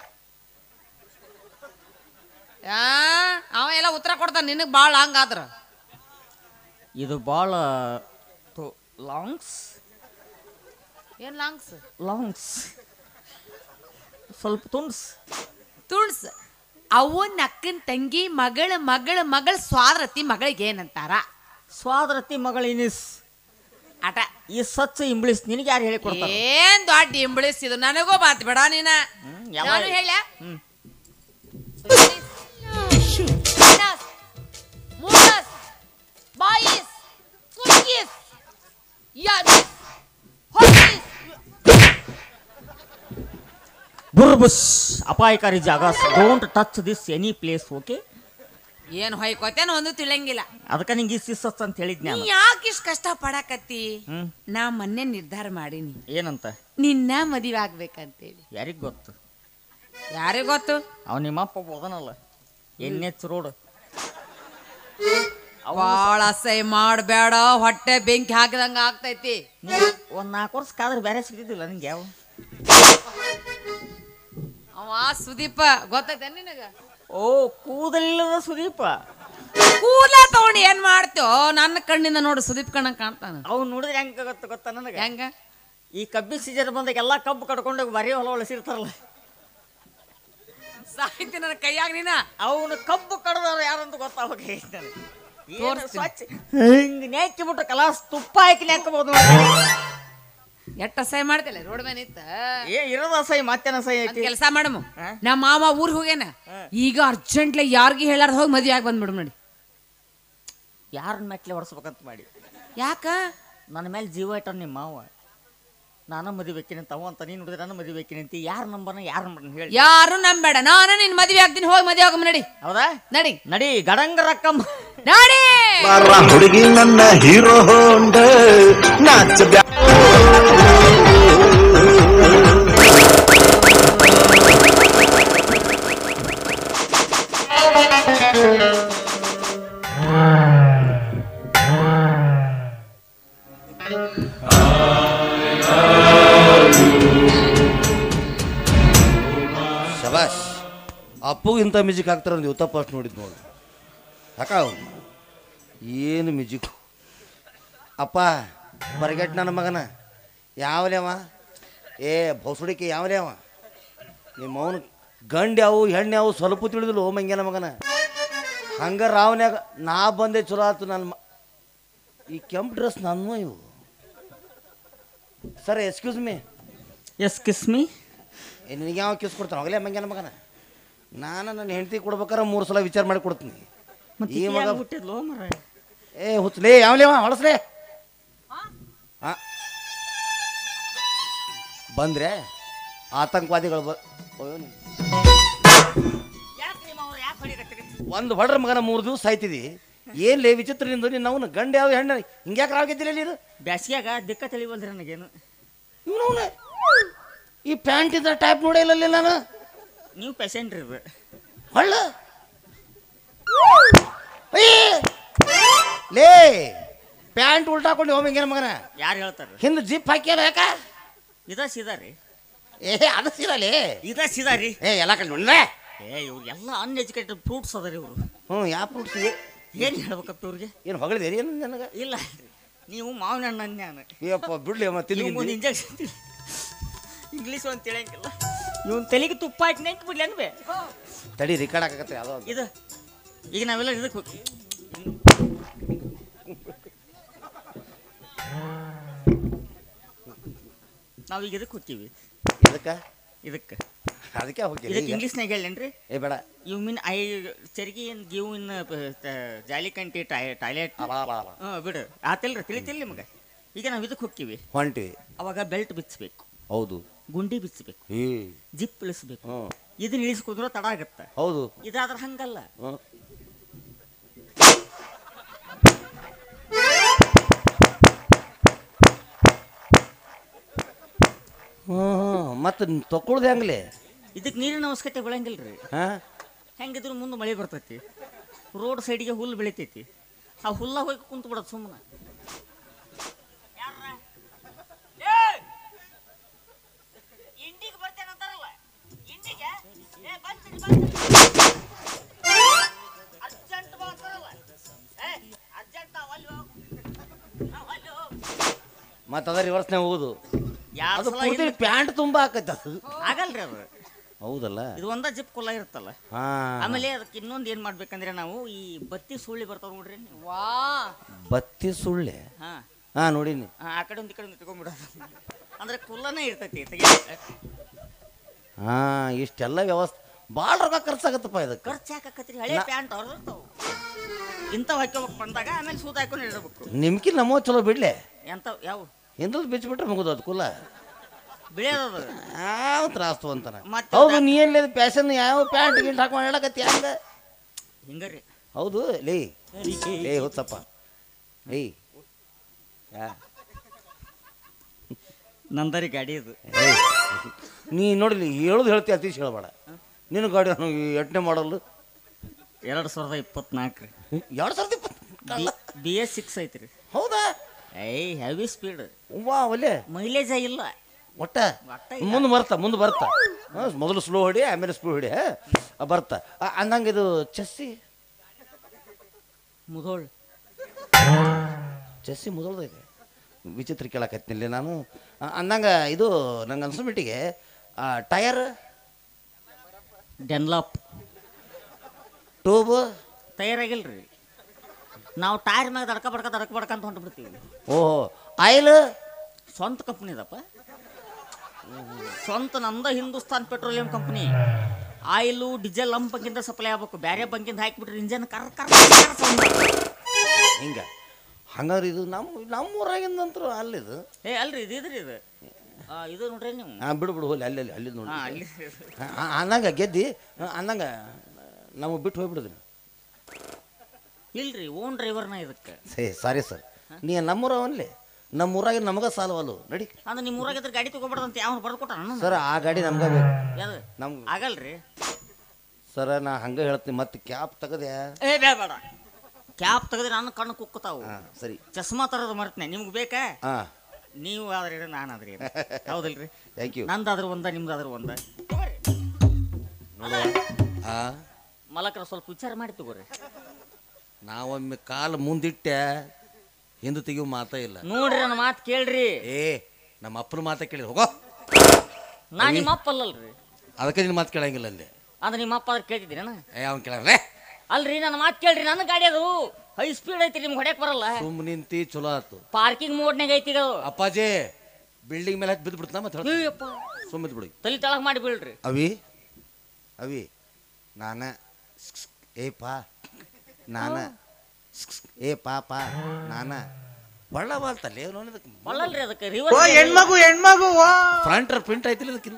ಆ, ಅವ ಎಲ್ಲ ಉತ್ತರ ಕೊಡ್ತಾನ ನಿನಗ್ ಬಾಳ ಹಂಗಾದ್ರ ಇದು ಭಾಳ ಲಾಂಗ್ಸ್ ಏನ್ ಲಾಂಗ್ಸ್ ಲಾಂಗ್ಸ್ ಸ್ವಲ್ಪ ತುಂಡ್ಸ್ ತುಳ್ಸ್ ಅವನ ಅಕ್ಕನ ತಂಗಿ ಮಗಳ ಮಗಳ ಮಗಳ ಸ್ವಾದರತಿ ಮಗಳಿಗೆ ಏನಂತಾರ ಸ್ವಾದರತಿ ಮಗಳಿನಿಸ್ ಆಟ ಈ ಸಚ್ಚ ಇಂಬ್ಲಿಸ್ ನಿನಗೆ ಯಾರು ಹೇಳಿ ಕೊಡ್ತಾರೆ ಏನ್ ದೊಡ್ಡ ಇಂಬಳಿಸ್ ಇದು ನನಗೂ ಬಾತ್ ಬೇಡ ನೀನ ಹ್ಮ್, ಯಾವ- ನಾನು ಹೇಳ ಹ್ಮ್. ಬಾಯಿಸ್ ಕುಕ್ಕೀಸ್ ಯಾದಿಸ್ ಹೊಟ್ಟಿಸ್ ಬುರ್ಬುಸ್ ಅಪಾಯಕಾರಿ ಜಾಗ don't touch this any place okay ಏನ್ ಹೊಯ್ಕೋತೇನ ಒಂದು ತಿಳಿಯಂಗಿಲ್ಲ ಅದಕ್ಕೆ ನಿಂಗೆ ಈ ಸಿಸ್ ಅಂತ ಹೇಳಿದ್ನೆ ನೀ ನಾನು ಯಾಕೆ ಇಷ್ಟ ಕಷ್ಟ ಪಡಕತ್ತಿ ಹ್ಮ್ ನಾ ಮೊನ್ನೆ ನಿರ್ಧಾರ ಮಾಡೀನಿ ಏನಂತ ನಿನ್ನ ಮದುವೆ ಆಗ್ಬೇಕಂತೇಳಿ ಯಾರಿಗ್ ಗೊತ್ತು ಯಾರಿಗ್ ಗೊತ್ತು ಅವ ನಿಮ್ಮಪ್ಪ ಓದನಲ್ಲ ಎನ್ ಎಚ್ ರೋಡ್ ಭಾಳ ಅಸಹ್ಯ ಮಾಡಬೇಡ ಹೊಟ್ಟೆ ಬೆಂಕಿ ಹಾಕಿದಂಗ ಆಗ್ತೈತಿ ಒಂದ್ ನಾಲ್ಕು ವರ್ಷ ಕಾದ್ರೆ ಬೇರೆ ಸಿಗ್ತಿದ್ದಿಲ್ಲ ನಿಂಗೆ ಯಾವ ಅವ ಸುದೀಪ ಗೊತ್ತೈತೆ ನಿನಗ ಓ ಕೂದಲಿಲ್ಲದ ಸುದೀಪ ಕೂದಲ ತಗೊಂಡು ಏನ್ ಮಾಡ್ತೇವ ನನ್ನ ಕಣ್ಣಿಂದ ನೋಡು ಸುದೀಪ್ ಕಣ್ಣಂಗ್ ಕಾಣ್ತಾನ ಅವ್ನು ನೋಡಿದ್ರೆ ಹೆಂಗ ಗೊತ್ತ ಗೊತ್ತ ನನಗೆ ಹೆಂಗ ಈ ಕಬ್ಬಿ ಸೀಸನ್ ಬಂದಾಗ ಎಲ್ಲ ಕಬ್ಬು ಕಡ್ಕೊಂಡೋಗಿ ಬರೀ ಹೊಲ ಒಳಸಿರ್ತಾರಲ್ಲ ಸಾಹಿತ್ಯ ನನ್ನ ಕೈಯಾಗ ನೀನ ಅವನು ಕಬ್ಬು ಕಡ್ದವ್ರು ಯಾರಂತ ಗೊತ್ತಾಗ ತೋರ್ಸ್ತೀನಿ. ಸ್ವಚ್ಛ ಹಿಂಗ್ ನೆಕ್ಕಿ ಬಿಟ್ಟು ಕಲಾಸ್ ತುಪ್ಪ ಹಾಕಿ ನೆಕ್ಕಬಹುದು ಎಟ್ಟ ಸಹಿ ಮಾಡ್ತಿಲ್ಲ ರೋಡ್ ಮೇಲೆ ನಿಂತ ಏ ಇರೋದ ಸೈ ಮತ್ತೇನ ಸೈ ಐತಿ ಕೆಲಸ ಮಾಡಮು ಹಾ? ನಮ್ಮ ಮಾವ ಊರಿಗೆ ಹೋಗ್ಯಾನ ಈಗ ಅರ್ಜೆಂಟ್ಲೆ ಯಾರಿಗೆ ಹೇಳಾರ್ದ ಹೋಗಿ ಮದ್ವೆ ಆಗಿ ಬಂದ್ಬಿಡು ನೋಡಿ ಯಾರನ್ನ ಮೆಟ್ಲೆ ಹೊಡ್ಸ್ಬೇಕಂತ ಮಾಡಿ ಯಾಕ ನನ್ನ ಮೇಲೆ ಜೀವ ಇಟ್ಟ ನಿಮ್ಮ ಮಾವ ನಾನು ಮದುವೆಕ್ಕಿನಂತ ಅವ ಅಂತ ನೀನು ನೋಡಿದ್ರೆ ನಾನು ಮದುವೆಕ್ಕಿನಂತ ಯಾರ ನಂಬರ್ನ ಯಾರ ನಂಬರ್ನ ಹೇಳಿ ಯಾರು ನಂಬೇಡ ನಾನು ನಿನ್ ಮದ್ವೆ ಆಗ್ತೀನಿ ಹೋಗಿ ಮದ್ವೆ ಆಗಮ್ ನಡಿ ಹೌದಾ ನಡಿ ನಡಿ ಗಡಂಗ ರಕ್ಕಮ್ಮ ನಡಿ ಬಾರ ಹುಡುಗಿ ನನ್ನ ಹೀರೋ ಹೋಂಡ ನಾಚ ಬ್ಯಾ ಶಬಾಷ್ ಅಪ್ಪಗೂ ಇಂಥ ಮ್ಯೂಸಿಕ್ ಹಾಕ್ತಾರೆ ಒಂದು ಇವತ್ತ ಫಸ್ಟ್ ನೋಡಿದ್ ನೋಡಿ ಹಾಕ ಏನು ಮ್ಯೂಸಿಕ್ ಅಪ್ಪ ಬರಗೆಟ್ ನನ್ನ ಮಗನ ಯಾವಲೇವ ಏ ಭೌಸುಡಿಕೆ ಯಾವಲೇವ ನಿಮ್ಮ ಅವನು ಗಂಡು ಯಾವ ಹೆಣ್ಣು ಯಾವ ಸ್ವಲ್ಪ ತಿಳಿದಿಲ್ಲ ಓ ಮಂಗ್ಯನ ಮಗನ ಹಂಗ ರಾವನ್ಯಾಗ ನಾ ಬಂದೆ ಚಲೋ ಆತು ನನ್ನ ಮ ಈ ಕೆಂಪು ಡ್ರೆಸ್ ನನ್ನ ಇವು sir excuse me yes kiss me ಏ ನಿನಗೆ ಯಾವ ಕಿಸ್ ಕೊಡ್ತಾನೆ ಹೋಗಲೇ ಮಂಗ್ಯನ ಮಗನ ನಾನು ನನ್ನ ಹೆಂಡತಿ ಕೊಡ್ಬೇಕಾರೆ ಮೂರು ಸಲ ವಿಚಾರ ಮಾಡಿ ಕೊಡ್ತೀನಿ ಈ ಮಗ ಹುಟ್ಟಿದ್ಲೋ ಮರ ಏ ಹುಚ್ಚಲೇ ಯಾವಲೇವ ಹೊಳಸ್ಲೇ ಆ ಬಂದ್ರೆ ಆತಂಕವಾದಿಗಳು ಬ ಅಯ್ಯೋ ನೀ. ಒಂದು ಹೊಡ್ರ ಮಗನ ಮೂರು ದಿವಸ ಸಾಯ್ತಿದಿ ಏನ್ ಲೇ ವಿಚಿತ್ರ ನಿಂದು ನೀನು ಅವನು ಗಂಡ ಯಾವ ಹೆಣ್ಣು ಹಿಂಗ್ಯಾಕೆ ರಾಗಿದ್ದಿಲ್ಲ ನೀನು ಬ್ಯಾಸ್ಗ್ಯಾಗ ದಿಕ್ಕ ತಿಳಿವಲ್ರಿ ನನಗೇನು ಇವನು ಈ ಪ್ಯಾಂಟ್ ಇದ್ದ ಟೈಪ್ ನೋಡೇ ಇಲ್ಲ ನಾನು ನೀವು ಪೇಷಂಟ್ ರೀ ಇದು. ಹೊಳ್ಳ ಅಯ್ಯೇ! ಲೇ ಪ್ಯಾಂಟ್ ಉಲ್ಟಾಕೊಂಡು ಹೋಮಂಗೇನ ಮಗನ ಯಾರು ಹೇಳ್ತಾರ ಹಿಂದೆ ಜಿಪ್ ಹಾಕ್ಯಾರ ಯಾಕ ಇದ ಸೀದಾ ರೀ ಏ ಅದು ಸಿರಲೇ ಇದ ಸೀದಾ ರೀ ಏ ಎಲ್ಲ ಕಡೆ ನೋಡ್ಲೇ ಏ ಇವ್ರು ಎಲ್ಲ ಅನ್ಎಜುಕೇಟೆಡ್ ಫ್ರೂಟ್ಸ್ ಅದ ರೀ ಇವರು ಹ್ಞೂ ಯಾವ ಫ್ರೂಟ್ಸ್ ಏನು ಹೇಳ್ಬೇಕಪ್ಪ ಇವ್ರಿಗೆ ಏನು ಹೊಗಳಿದೇರಿ ಏನು ನನಗೆ ಇಲ್ಲ ನೀವು ಮಾವಿನ ಹಣ್ಣು ಅನ್ಯಾನ ಅಯ್ಯಪ್ಪ ಬಿಡ್ಲಿ ಅಮ್ಮ ಇವ್ ಮುಂದೆ ತಿಂದು ಇಂಜೆಕ್ಷನ್ ಇಂಗ್ಲೀಷ್ ಅಂತ ತಿಳಿಯಂಗಿಲ್ಲ ಇವನ್ ತಲೆಗೆ ತುಪ್ಪ ಹಾಕಿ ನೆಂಕ್ ಬಿಡ್ಲಿ ಅನ್ಬೇ ತಡಿ ರಿಕಾರ್ಡ್ ಆಗತ್ತೆ ಯಾವುದೋ ಇದು ಈಗ ನಾವೆಲ್ಲ ಇದಕ್ಕೆ ಹೋಗಿ ನಾವೀಗ ಇದಕ್ಕೆ ಹೋಗ್ತೀವಿ ಇದಕ್ಕೆ ಇದಕ್ಕೆ ಅದಕ್ಕೆ ಹೋಗಿ ಇದಕ್ಕೆ ಇಂಗ್ಲೀಷ್ನಾಗ ಹೇಳೇನ್ರಿ ಏ ಬೇಡ ಯು ಮೀನ್ ಐ ಚರಿಗೆ ಏನು ಗಿವ್ ಇನ್ ಜಾಲಿ ಕಂಟಿ ಟಾಯ್ಲೆಟ್ ಅಲ ಅಲ ಅಲ ಹಾಂ ಬಿಡು ಆತಿಲ್ರಿ ತಿಳಿತಿಲ್ಲ ನಿಮಗೆ ಈಗ ನಾವು ಇದಕ್ಕೆ ಹೋಗ್ತೀವಿ ಹೊಂಟಿವಿ ಅವಾಗ ಬೆಲ್ಟ್ ಬಿಚ್ಚಬೇಕು ಹೌದು ಗುಂಡಿ ಬಿಚ್ಚಬೇಕು ಏ ಜಿಪ್ ಇಳಿಸ್ಬೇಕು ಹ್ಞೂ ಇದನ್ನ ಇಳಿಸ್ಕೊಂಡ್ರೆ ತಡ ಆಗತ್ತೆ ಹೌದು ಇದಾದ್ರೆ ಹಂಗಲ್ಲ ಹ್ಞೂ ಹ್ಞೂ ಮತ್ತು ತಗೊಳ್ದೆ ಹಂಗ್ಲೆ ಇದಕ್ಕೆ ನೀರಿನ ಅವಶ್ಯಕತೆ ಬೆಳಂಗಿಲ್ಲ ರೀ ಹಾಂ ಹೆಂಗಿದ್ರು ಮುಂದೆ ಮಳೆ ಬರ್ತೈತಿ ರೋಡ್ ಸೈಡ್ಗೆ ಹುಲ್ಲು ಬೆಳಿತೈತಿ ಆ ಹುಲ್ಲ ಹೋಗಿ ಕುಂತು ಬಿಡೋದು ಸುಮ್ಮನೆ ಮತ್ತು ಅದ ರಿವರ್ಸ್ನಾಗ ಹೋಗುದು ಅದು ಪೂರ್ತಿ ಪ್ಯಾಂಟ್ ತುಂಬ ಆಕೈತೆ ಅದು ಆಗಲ್ರಿ ಅದು ಹೌದಲ್ಲ ಇದು ಒಂದ ಜಿಪ್ ಕುಲ್ಲ ಇರುತ್ತಲ್ಲ ಹಾಂ ಆಮೇಲೆ ಅದಕ್ಕೆ ಇನ್ನೊಂದು ಏನ್ ಮಾಡ್ಬೇಕಂದ್ರೆ ನಾವು ಈ ಬತ್ತಿ ಸುಳ್ಳಿ ಬರ್ತಾವ ನೋಡ್ರಿ ನೀವು ವಾ ಬತ್ತಿ ಸುಳ್ಳೆ ಹಾ ಹಾಂ ನೋಡೀನಿ ಆ ಆ ಕಡೆ ಒಂದು ಈ ಕಡೆ ಒಂದು ಇಟ್ಕೊಂಡ್ಬಿಡೋದು ಅಂದ್ರೆ ಕುಲ್ಲನೇ ಇರ್ತೈತಿ ತೆಗಿ ಹಾಂ ಇಷ್ಟೆಲ್ಲ ವ್ಯವಸ್ಥೆ ಭಾಳ ರೊಕ್ಕ ಖರ್ಚಾಗತ್ತಪ್ಪ ಇದಕ್ಕೆ ಖರ್ಚು ಯಾಕತ್ರಿ ಹಳೆ ಪ್ಯಾಂಟ್ ಅವ್ರು ಇರ್ತಾವ ಇಂಥವು ಹಾಕೋಬೇಕು ಬಂದಾಗ ಆಮೇಲೆ ಸೂತ ಹಾಕೊಂಡು ಇಡಬೇಕು ನಿಮ್ಕಿ ನಮ್ಮೋ ಚಲೋ ಬಿಡ್ಲೆ ಎಂತ ಯಾವ ಹಿಂದಲ್ ಬಿಚ್ಚಿಬಿಟ್ರೆ ಮುಗಿದು ಅದು ಕುಲ್ಲ ಬಿಳಿಯೋದದು ಯಾವ ತ್ರಾಸ್ತು ಅಂತಾನ ಮತ್ತೆ ಹೌದು ನೀ ಏನ್ ಪ್ಯಾಶನ್ ಯಾವ ಪ್ಯಾಂಟ್ ಗಿಂಟ್ ಹಾಕೊಂಡು ಹೇಳಕತ್ತಿ ಹಂಗ ಹಿಂಗರಿ ಹೌದು ಲೇ ಲೇ ಹೊತ್ತಪ್ಪ ಏಯ್ ಯಾ ನಂದರಿ ಗಾಡಿ ಇದು ಏಯ್. ನೀ ನೋಡಿಲಿ ಹೇಳೋದು ಹೇಳ್ತಿ ಅತೀಶ್ ಹೇಳಬೇಡ ನಿನ್ನ ಗಾಡಿ ಎಟ್ಟನೆ ಮಾಡಲು ಎರಡು ಸಾವಿರದ ಇಪ್ಪತ್ನಾಲ್ಕು ರೀ ಎರಡು ಸಾವಿರದ ಇಪ್ಪತ್ತು ಬಿ ಎಸ್ ಸಿಕ್ಸ್ ಐತ್ರಿ ಹೌದಾ ಏಯ್ ಹೆವಿ ಸ್ಪೀಡ್ ವಾ ಒಲೆ ಮೈಲೇಜ ಇಲ್ಲ ಒಟ್ಟ ಒಟ್ಟ ಮುಂದೆ ಬರ್ತಾ ಮುಂದೆ ಬರ್ತಾ ಹಾ, ಮೊದಲು ಸ್ಲೋ ಹೊಡಿ ಆಮೇಲೆ ಸ್ಪೀಡ್ ಹೊಡಿ ಹಾ? ಆ, ಬರ್ತಾ ಆ, ಅಂದಂಗೆ ಇದು ಚೆಸ್ಸಿ ಮುದೋಳ್ ಚೆಸ್ಸಿ ಮೊದಲದೈತೆ ವಿಚಿತ್ರ ಕೇಳಕತ್ತೀನಿ ನಾನು ಆ, ಅಂದಂಗ ಇದು ನಂಗೆ ಅನ್ಸೋ ಮಟ್ಟಿಗೆ ಟಯರ್ ಡೆನ್ಲಾಪ್ ಟ್ಯೂಬ್ ತಯಾರಾಗಿಲ್ರಿ ನಾವು ಟೈರ್ ಮ್ಯಾಗ ದಡ್ಕ ಬಡ್ಕ ದಡ್ಕ ಬಡ್ಕ ಅಂತ ಹೊಂಟು ಬಿಡ್ತೀವಿ ಓಹೋ ಆಯಿಲ್ ಸ್ವಂತ ಕಂಪ್ನಿ ಇದಪ್ಪ ಸ್ವಂತ ನಂದ Hindustan Petroleum company oil diesel ನಮ್ಮ ಬಂಕಿಂದ ಸಪ್ಲೈ ಆಗ್ಬೇಕು ಬೇರೆ ಬಂಕಿಂದ ಹಾಕಿಬಿಟ್ರೆ ಇಂಜನ್ ಕರ್ ಕರ್ ಕರ್ sound. ಹಿಂಗೆ ಹಂಗಾರೆ ಇದು ನಮ್ಮ ನಮ್ಮ ಊರಾಗಿಂದಂತರೂ ಅಲ್ಲಿದು ಏ ಅಲ್ರಿ ಇದು ಇದ್ರಿ ಇದು ಆ, ಇದು ನೋಡ್ರಿ ನೀವು ಹಾಂ ಬಿಡು ಬಿಡು ಹೋಲಿ ಅಲ್ಲಿ ಅಲ್ಲಿ ಅಲ್ಲಿ ನೋಡಿ ಹಾ ಅಲ್ಲಿ ಅಂದಂಗ ಗೆದ್ದಿ ಆ, ಅಂದಂಗ ನಮಗೆ ಬಿಟ್ಟು ಹೋಗ್ಬಿಡುದು ಇಲ್ರಿ ಓನ್ ಡ್ರೈವರ್ನ ಇದಕ್ಕೆ ಸೇ ಸಾರಿ ಸರ್ ನೀ ನಮ್ಮೂರವನ್ಲಿ ನಮ್ಮ ಊರಾಗ ನಮಗ ಸಾಲವಲ್ಲು ನಡಿ ಅಂದ್ರೆ ನಿಮ್ಮ ಊರಾಗ ಇದ್ರೆ ಗಾಡಿ ತಗೋಬಾರ್ದು ಅಂತ ಯಾವ ಬರ್ದು ಕೊಟ್ಟ ಸರ್ ಆ ಗಾಡಿ ನಮ್ಗೆ ಬೇಕು ಯಾವ್ದು ನಮ್ಗೆ ಆಗಲ್ರಿ ಸರ ನಾ ಹಂಗೆ ಹೇಳ್ತೀನಿ ಮತ್ತೆ ಕ್ಯಾಪ್ ತೆಗದೆ ಏ ಬೇಡ ಬೇಡ ಕ್ಯಾಪ್ ತೆಗೆದ್ರೆ ನನ್ನ ಕಣ್ಣು ಕುಕ್ಕತಾವು ಹಾಂ ಸರಿ ಚಸ್ಮಾ ತರೋದು ಮರ್ತನೆ ನಿಮ್ಗೆ ಬೇಕಾ ಹಾಂ ನೀವು ಆದ್ರೆ ನಾನು ಆದ್ರಿ ಹೌದಲ್ರಿ ಥ್ಯಾಂಕ್ ಯು ನಂದಾದ್ರೂ ಒಂದ ನಿಮ್ದಾದ್ರೂ ಒಂದ ನೋಡುವ ಹಾಂ ಮಲಕರ ಸ್ವಲ್ಪ ವಿಚಾರ ಮಾಡಿ ತಗೋರಿ ನಾವೊಮ್ಮೆ ಕಾಲು ಮುಂದಿಟ್ಟೆ ಹಿಂದೆ ತೆಗಿಯೋ ಮಾತೇ ಇಲ್ಲ ನೋಡ್ರಿ ನನ್ನ ಮಾತು ಕೇಳ್ರಿ ಏ ನಮ್ಮ ಅಪ್ಪನ ಮಾತ ಕೇಳಿ ಹೋಗೋ ನಾ ನಿಮ್ಮ ಅಪ್ಪ ಅಲ್ಲಲ್ರಿ ಅದಕ್ಕೆ ನಿನ್ನ ಮಾತು ಕೇಳಂಗಿಲ್ಲ ಅಲ್ಲಿ ಅಂದ್ರೆ ನಿಮ್ಮ ಅಪ್ಪ ಆದ್ರೆ ಕೇಳ್ತಿದ್ದೀರೇನ ಏ ಅವ್ನು ಕೇಳಲ್ಲ ಅಲ್ರಿ ನನ್ನ ಮಾತು ಕೇಳ್ರಿ ನನ್ನ ಗಾಡಿ ಅದು ಹೈ ಸ್ಪೀಡ್ ಐತಿ ನಿಮ್ಗೆ ಹೊಡ್ಯಕ್ ಬರಲ್ಲ ಸುಮ್ಮ ನಿಂತಿ ಚಲೋ ಆತು ಪಾರ್ಕಿಂಗ್ ಮೋಡ್ನಾಗ ಐತಿ ಈಗ ಅದು ಅಪ್ಪಾಜಿ ಬಿಲ್ಡಿಂಗ್ ಮೇಲೆ ಹತ್ತಿ ಬಿದ್ದು ಬಿಡ್ತಾನ ಮತ್ತೆ ಹೇಳ್ತೀನಿ ಅಯ್ಯಪ್ಪ ಸುಮ್ಮ ಬಿಡು ತಲೆ ತಳಗ್ ಮಾಡಿ ಬೀಳ್ರಿ ಅವಿ ಅವಿ ನಾನ ಏ ಪಾ ನಾನ ಏ ಪಾಪ ನಾನ ಬಳ್ಳ ಬಾಲ್ತಲ್ಲ ಬಳ್ಳಲ್ರಿ ಅದಕ್ಕೆ ರಿವರ್ಸ್ ಹೆಣ್ಮಗು ಹೆಣ್ಮಗು ಫ್ರಂಟ್ ಪ್ರಿಂಟ್ ಐತಿಲ್ಲ ಅದಕ್ಕೆ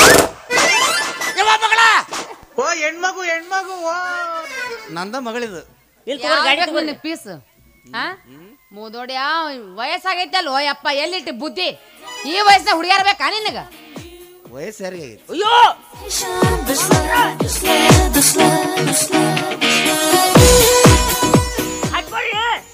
ಓ ಹೆಣ್ಮಗು ಹೆಣ್ಮಗು ನಂದ ಮಗಳಿದು ಇಲ್ಲಿ ತಗೋರಿ ಗಾಡಿ ತಗೋರಿ ಪೀಸ್ ಹಾ ಮುದೋಡ್ಯ ವಯಸ್ಸಾಗೈತಲ್ವ ಯಪ್ಪ ಎಲ್ಲಿಟ್ಟು ಬುದ್ಧಿ ಈ ವಯಸ್ಸಿನ ಹುಡುಗಿಯರ್ ಬೇಕಾ ನಿನಗ ವಯಸ್ಸು ಯಾರಿಗೆ ಆಗೈತಿ ಅಯ್ಯೋ ಹಾಕ್ಕೊರಿ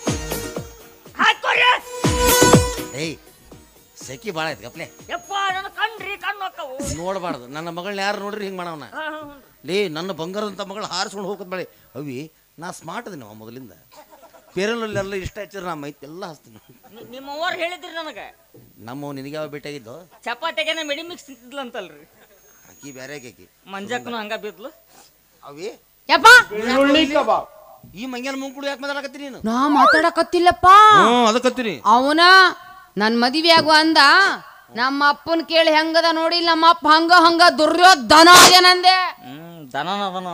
ಹಾಕ್ಕೊರಿ ಏಯ್ ಸೆಕಿ ಭಾಳ ಐತಿ ಗಪ್ಲೆ ಯಪ್ಪ ನನ್ನ ಕಣ್ರಿ ಕಣ್ಣು ಹಾಕವು ನೋಡಬಾರ್ದು ನನ್ನ ಮಗಳನ್ನ ಯಾರು ನೋಡ್ರಿ ಹಿಂಗೆ ಮಾಡವನ ಲೇ ನನ್ನ ಬಂಗಾರದಂಥ ಮಗಳು ಹಾರಿಸ್ಕೊಂಡು ಹೋಗೋದು ಬೇಡ ಅವಿ ನಾ ಸ್ಮಾರ್ಟ್ ಅದೀನಿ ಅವ ಮೊದಲಿಂದ ಪೇರಲಲ್ಲೆಲ್ಲ ಇಷ್ಟ ಹಚ್ಚಿದ್ರೆ ನಾ ಮೈತ್ ಎಲ್ಲ ಹಚ್ತೀನಿ ನಿಮ್ಮ ಅವ್ರು ಹೇಳಿದ್ರಿ ನನಗೆ ನಮ್ಮ ನಿನಗೆ ಯಾವ ಭೇಟಿಯಾಗಿದ್ದು ಚಪಾತಿಗೆ ಮೆಡಿ ಮಿಕ್ಸ್ ತಿಂತಿದ್ಲಂತಲ್ರಿ ಆಕಿ ಬೇರೆ ಆಕಿ ಮಂಜಕ್ಕನು ಹಂಗ ಬಿದ್ಲು ಅವಿ ಯಪ್ಪ ಈ ಮಂಗ್ಯಾನ ಮುಂಕುಡು ಯಾಕೆ ಮಾತಾಡಕತ್ತೀನಿ ನೀನು ನಾ ಮಾತಾಡಕತ್ತಿಲ್ಲಪ್ಪ ಹ್ಞೂ ಅದಕ್ಕತ್ತೀನಿ ಅವನ ನನ್ ಮದುವೆ ಆಗುವ ಅಂದ ನಮ್ಮ ಅಪ್ಪನ್ ಕೇಳಿ ಹೆಂಗದ ನೋಡಿ ನಮ್ಮ ಅಪ್ಪ ಹಂಗ ಹಂಗ ದುರ್ಯೋಧನ ಆಗ್ಯಾನಂದೆ ಹ್ಮ್ ದನನ ಅದನ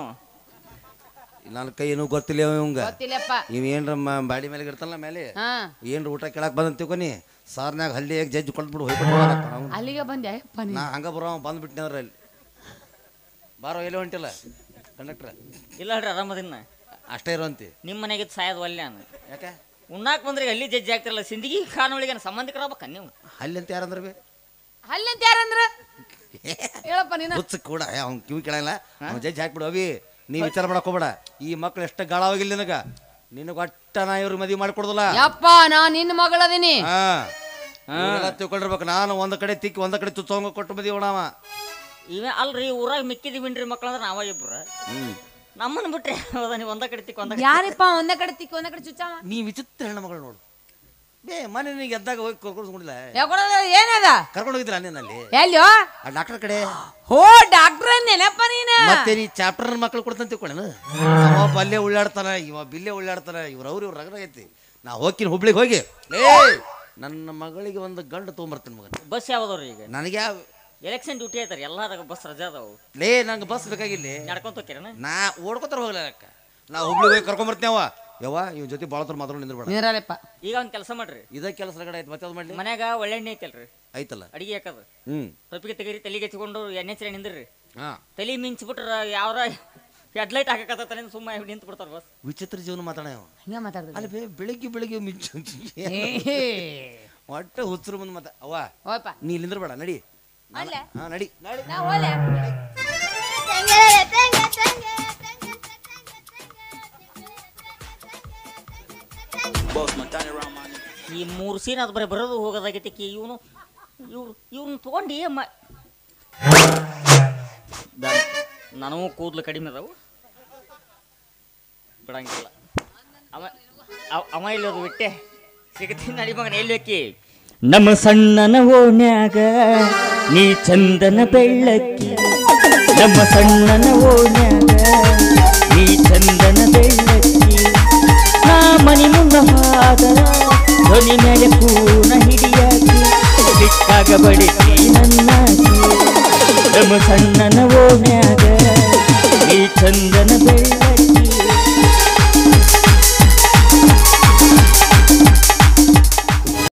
ನನ್ನ ಕೈ ಏನೂ ಗೊತ್ತಿಲ್ಲ ಅವ ಇವಂಗ ಗೊತ್ತಿಲ್ಲಪ್ಪ ಇವ್ ಏನ್ರ ಮ- ಬಾಡಿ ಮೇಲೆ ಇರ್ತಾನಲ್ಲ ಮೇಲೆ ಹಾ ಏನ್ರ ಊಟ ಕೇಳಕ್ ಬಂದಂತ ತಿಳ್ಕೊನಿ ಸಾರ್ನಾಗ ಹಲ್ಲಿ ಜಜ್ಜಿ ಕೊಟ್ಬಿಡು ಹೋಗ್ಬಿಟ್ಟು ಅಲ್ಲಿಗೆ ಬಂದೆ ಯಪ್ಪ ನೀ ನಾ ಹಂಗ ಬರೋ ಬಂದ್ಬಿಟ್ಟಿನವ್ರ ಅಲ್ಲಿ ಬಾರೋ ಎಲ್ಲಿ ಹೊಂಟಿಲ್ಲ ಕಂಡಕ್ಟ್ರ ಇಲ್ಲ ಹೇಳ್ರಿ ಆರಾಮದಿನ ಅಷ್ಟೇ ಇರೋಂತಿ ನಿಮ್ಮ ಮನೆಗೆ ಸಾಯದ್ ಒಲ್ಲೆ ನಾನು ಯಾಕೆ ಉಣ್ಣಾಕ್ ಬಂದ್ರೆ ಅಲ್ಲಿ ಜಜ್ಜಿ ಆಗ್ತಿರಲ್ಲ ಸಿಂದಗಿ ಖಾನೊಳಗೆ ಸಂಬಂಧಿಕರಾಗಬೇಕ ನೀವು ಅಲ್ಲಿ ಅಂತ ಯಾರಂದ್ರ ಬೇ ಅಲ್ಲಂತ ಯಾರಂದ್ರ ಹೇಳಪ್ಪ ನೀನ ಹುಚ್ಚ ಕೂಡ ಅವ್ನು ಕಿವಿ ಕೇಳಲ್ಲ ಅವ್ನು ಜಜ್ಜಿ ಹಾಕ್ಬಿಡು ಅವಿ ನೀ ವಿಚಾರ ಮಾಡಕ್ ಹೋಗ್ಬೇಡ ಈ ಮಕ್ಳು ಎಷ್ಟು ಗಾಳವಾಗಿಲ್ಲ ನಿನಗ ನಿನಗ ಒಟ್ಟ ನಾ ಇವ್ರಿಗೆ ಮದುವೆ ಮಾಡ್ಕೊಡುದಿಲ್ಲ ಯಪ್ಪ ನಾ ನಿನ್ನ ಮಗಳದೀನಿ ಹಾ ಇವರೆಲ್ಲ ತಿಳ್ಕೊಂಡಿರ್ಬೇಕು ನಾನು ಒಂದ್ ಕಡೆ ತಿಕ್ಕಿ ಒಂದ್ ಕಡೆ ತುಚ್ಚೋಂಗ ಕೊಟ್ಟು ಮದುವೆ ಮಾಡವ ಇವ ಅಲ್ರಿ ಊರಾಗ ಮಿಕ್ಕಿದಿ ಬಿನ್ರಿ ಮಕ್ಳು ಅಂದ್ರೆ ನಾವ ಇಬ್ರು ಹ್ಮ್ ನಮ್ಮನ್ನ ಬಿಟ್ರೆ ಹೌದ ನೀವು ಒಂದ ಕಡೆ ತಿಕ್ಕ ಒಂದ ಕಡೆ ಯಾರಿಪ್ಪ ಒಂದ ಕಡೆ ತಿಕ್ಕಿ ಒಂದ ಕಡೆ ಚುಚ್ಚಾವ ನೀ ವಿಚಿತ್ರ ಹೆಣ್ಣು ಮಗಳು ನೋಡು ಬೇ ಮನೆ ನೀ ಗೆದ್ದಾಗ ಹೋಗಿ ಕರ್ಕೊಂಡು ಯಾಕೊಡೋದ ಏನದ ಕರ್ಕೊಂಡು ಹೋಗಿದ್ರ ಅಲ್ಲಿ ಎಲ್ಲಿಯೋ ಆ ಡಾಕ್ಟರ್ ಕಡೆ ಹೋ ಡಾಕ್ಟ್ರ್ ನೆನಪ್ಪ ನೀನ ಮತ್ತೆ ನೀ ಚಾಪ್ಟರ್ ಮಕ್ಳು ಕೊಡ್ತಾನೆ ತಿಳ್ಕೊಳ್ಳೇನು ಅವ ಬಲ್ಲೆ ಉಳ್ಳಾಡ್ತಾನ ಇವ ಬಿಲ್ಲೆ ಉಳ್ಳಾಡ್ತಾನ ಇವ್ರ ಅವ್ರು ಇವ್ರ ರಗಡ ಐತಿ ನಾ ಹೋಗ್ತೀನಿ ಹುಬ್ಳಿಗೆ ಹೋಗಿ ಏ ನನ್ನ ಮಗಳಿಗೆ ಒಂದು ಗಂಡು ತೊಗೊಂಬರ್ತೀನಿ ಮಗನ ಬಸ್ ಯಾವ್ದವ್ರಿ ಈಗ ನನಗೆ ಯಾವ ಎಲೆಕ್ಷನ್ ಡ್ಯೂಟಿ ಐತಾರ ಎಲ್ಲಾದಾಗ ಬಸ್ ರಜಾ ಅದಾವು ಲೇ ನಂಗೆ ಬಸ್ ಬೇಕಾಗಿಲ್ಲ ನಡ್ಕೊಂತ ಹೋಗ್ತೀರನ ನಾ ಓಡ್ಕೋತಾರ ಹೋಗ್ಲಕ್ಕ ನಾ ಹುಬ್ಳಿಗೆ ಹೋಗಿ ಕರ್ಕೊಂಬರ್ತೀನಿ ಅವ ಯವ್ವ ಇವ್ ಜೊತೆ ಭಾಳ ತರ ಮಾತಾಡೋ ನಿಂದ್ರಬೇಡ ನೀರಲ್ಲಪ್ಪ ಈಗ ಒಂದ್ ಕೆಲಸ ಮಾಡ್ರಿ ಇದೇ ಕೆಲಸ ರಗಡ ಐತಿ ಮತ್ತೆ ಅದು ಮಾಡ್ಲಿ ಮನ್ಯಾಗ ಒಳ್ಳೆ ಎಣ್ಣೆ ಐತಲ್ರಿ ಐತಲ್ಲ ಅಡಿಗೆ ಹಾಕದ ಹ್ಮ್ ತೊಪ್ಪಿಗೆ ತೆಗೀರಿ ತಲೆಗೆ ಹಚ್ಕೊಂಡು ಎಣ್ಣೆ ಹಚ್ಚಿ ನಿಂದ್ರಿ ಹಾ ತಲೆ ಮಿಂಚ್ಬಿಟ್ರ ಯಾವ್ರ ಹೆಡ್ಲೈಟ್ ಹಾಕಕತ್ತ ಸುಮ್ಮ ನಿಂತು ಬಿಡ್ತಾರ ಬಸ್ ವಿಚಿತ್ರ ಜೀವನ ಮಾತಾಡ ಅವ ಹಿಂಗ ಮಾತಾಡ್ದ ಅಲ್ಲಿ ಬೇ ಬೆಳಿಗ್ಗೆ ಬೆಳಿಗ್ಗೆ ಮಿಂಚು ಒಟ್ಟ ಹುಚ್ಚರು ಮುಂದೆ ಮತ್ತ ಅವ್ವ ಹೋಯಪ್ಪ ನೀ ಇಲ್ಲಿಂದ್ರ ಬೇಡ ನಡಿ ಅಲ್ಲೇ? ಹಾ ನಡಿ ನಡಿ ನಾ ಹೋಲೆ ಈ ಮೂರು ಸೀನ್ ಅದು ಬರೀ ಬರೋದು ಹೋಗೋದಾಗೈತಿ ಕಿ ಇವನು ಇವ್ರು ಇವ್ರನ್ನ ತೊಗೊಂಡು ಮ ನನಗೂ ಕೂದಲು ಕಡಿಮೆ ಅದಾವು ಬಿಡಂಗಿಲ್ಲ ಅವ ಅವ- ಅವ ಇಲ್ಲಿ ಅದು ಬಿಟ್ಟೆ ಸಿಗತೀನಿ ನಡಿ ಮಗನ ಎಲ್ಲಿ ಹೋಕ್ಕಿ ನಮ್ಮ ಸಣ್ಣನ ಓಣ್ಯಾಗ ನೀ ಚಂದನ ಬೆಳ್ಳಕ್ಕಿ ನಮ್ಮ ಸಣ್ಣನ ಓಣ್ಯಾಗ ನೀ ಚಂದನ ಬೆಳ್ಳಕ್ಕಿ ನಾ ಮನಿ ಮುಂದ ಹಾದರ ಧ್ವನಿ ಮೇಲೆ ಕೂನ ಹಿಡಿಯಾಕಿ ಬಿಟ್ಟಾಗ ಬಡಿಸಿ ನನ್ನಾಕಿ ನಮ್ಮ ಸಣ್ಣನ ಓಣ್ಯಾಗ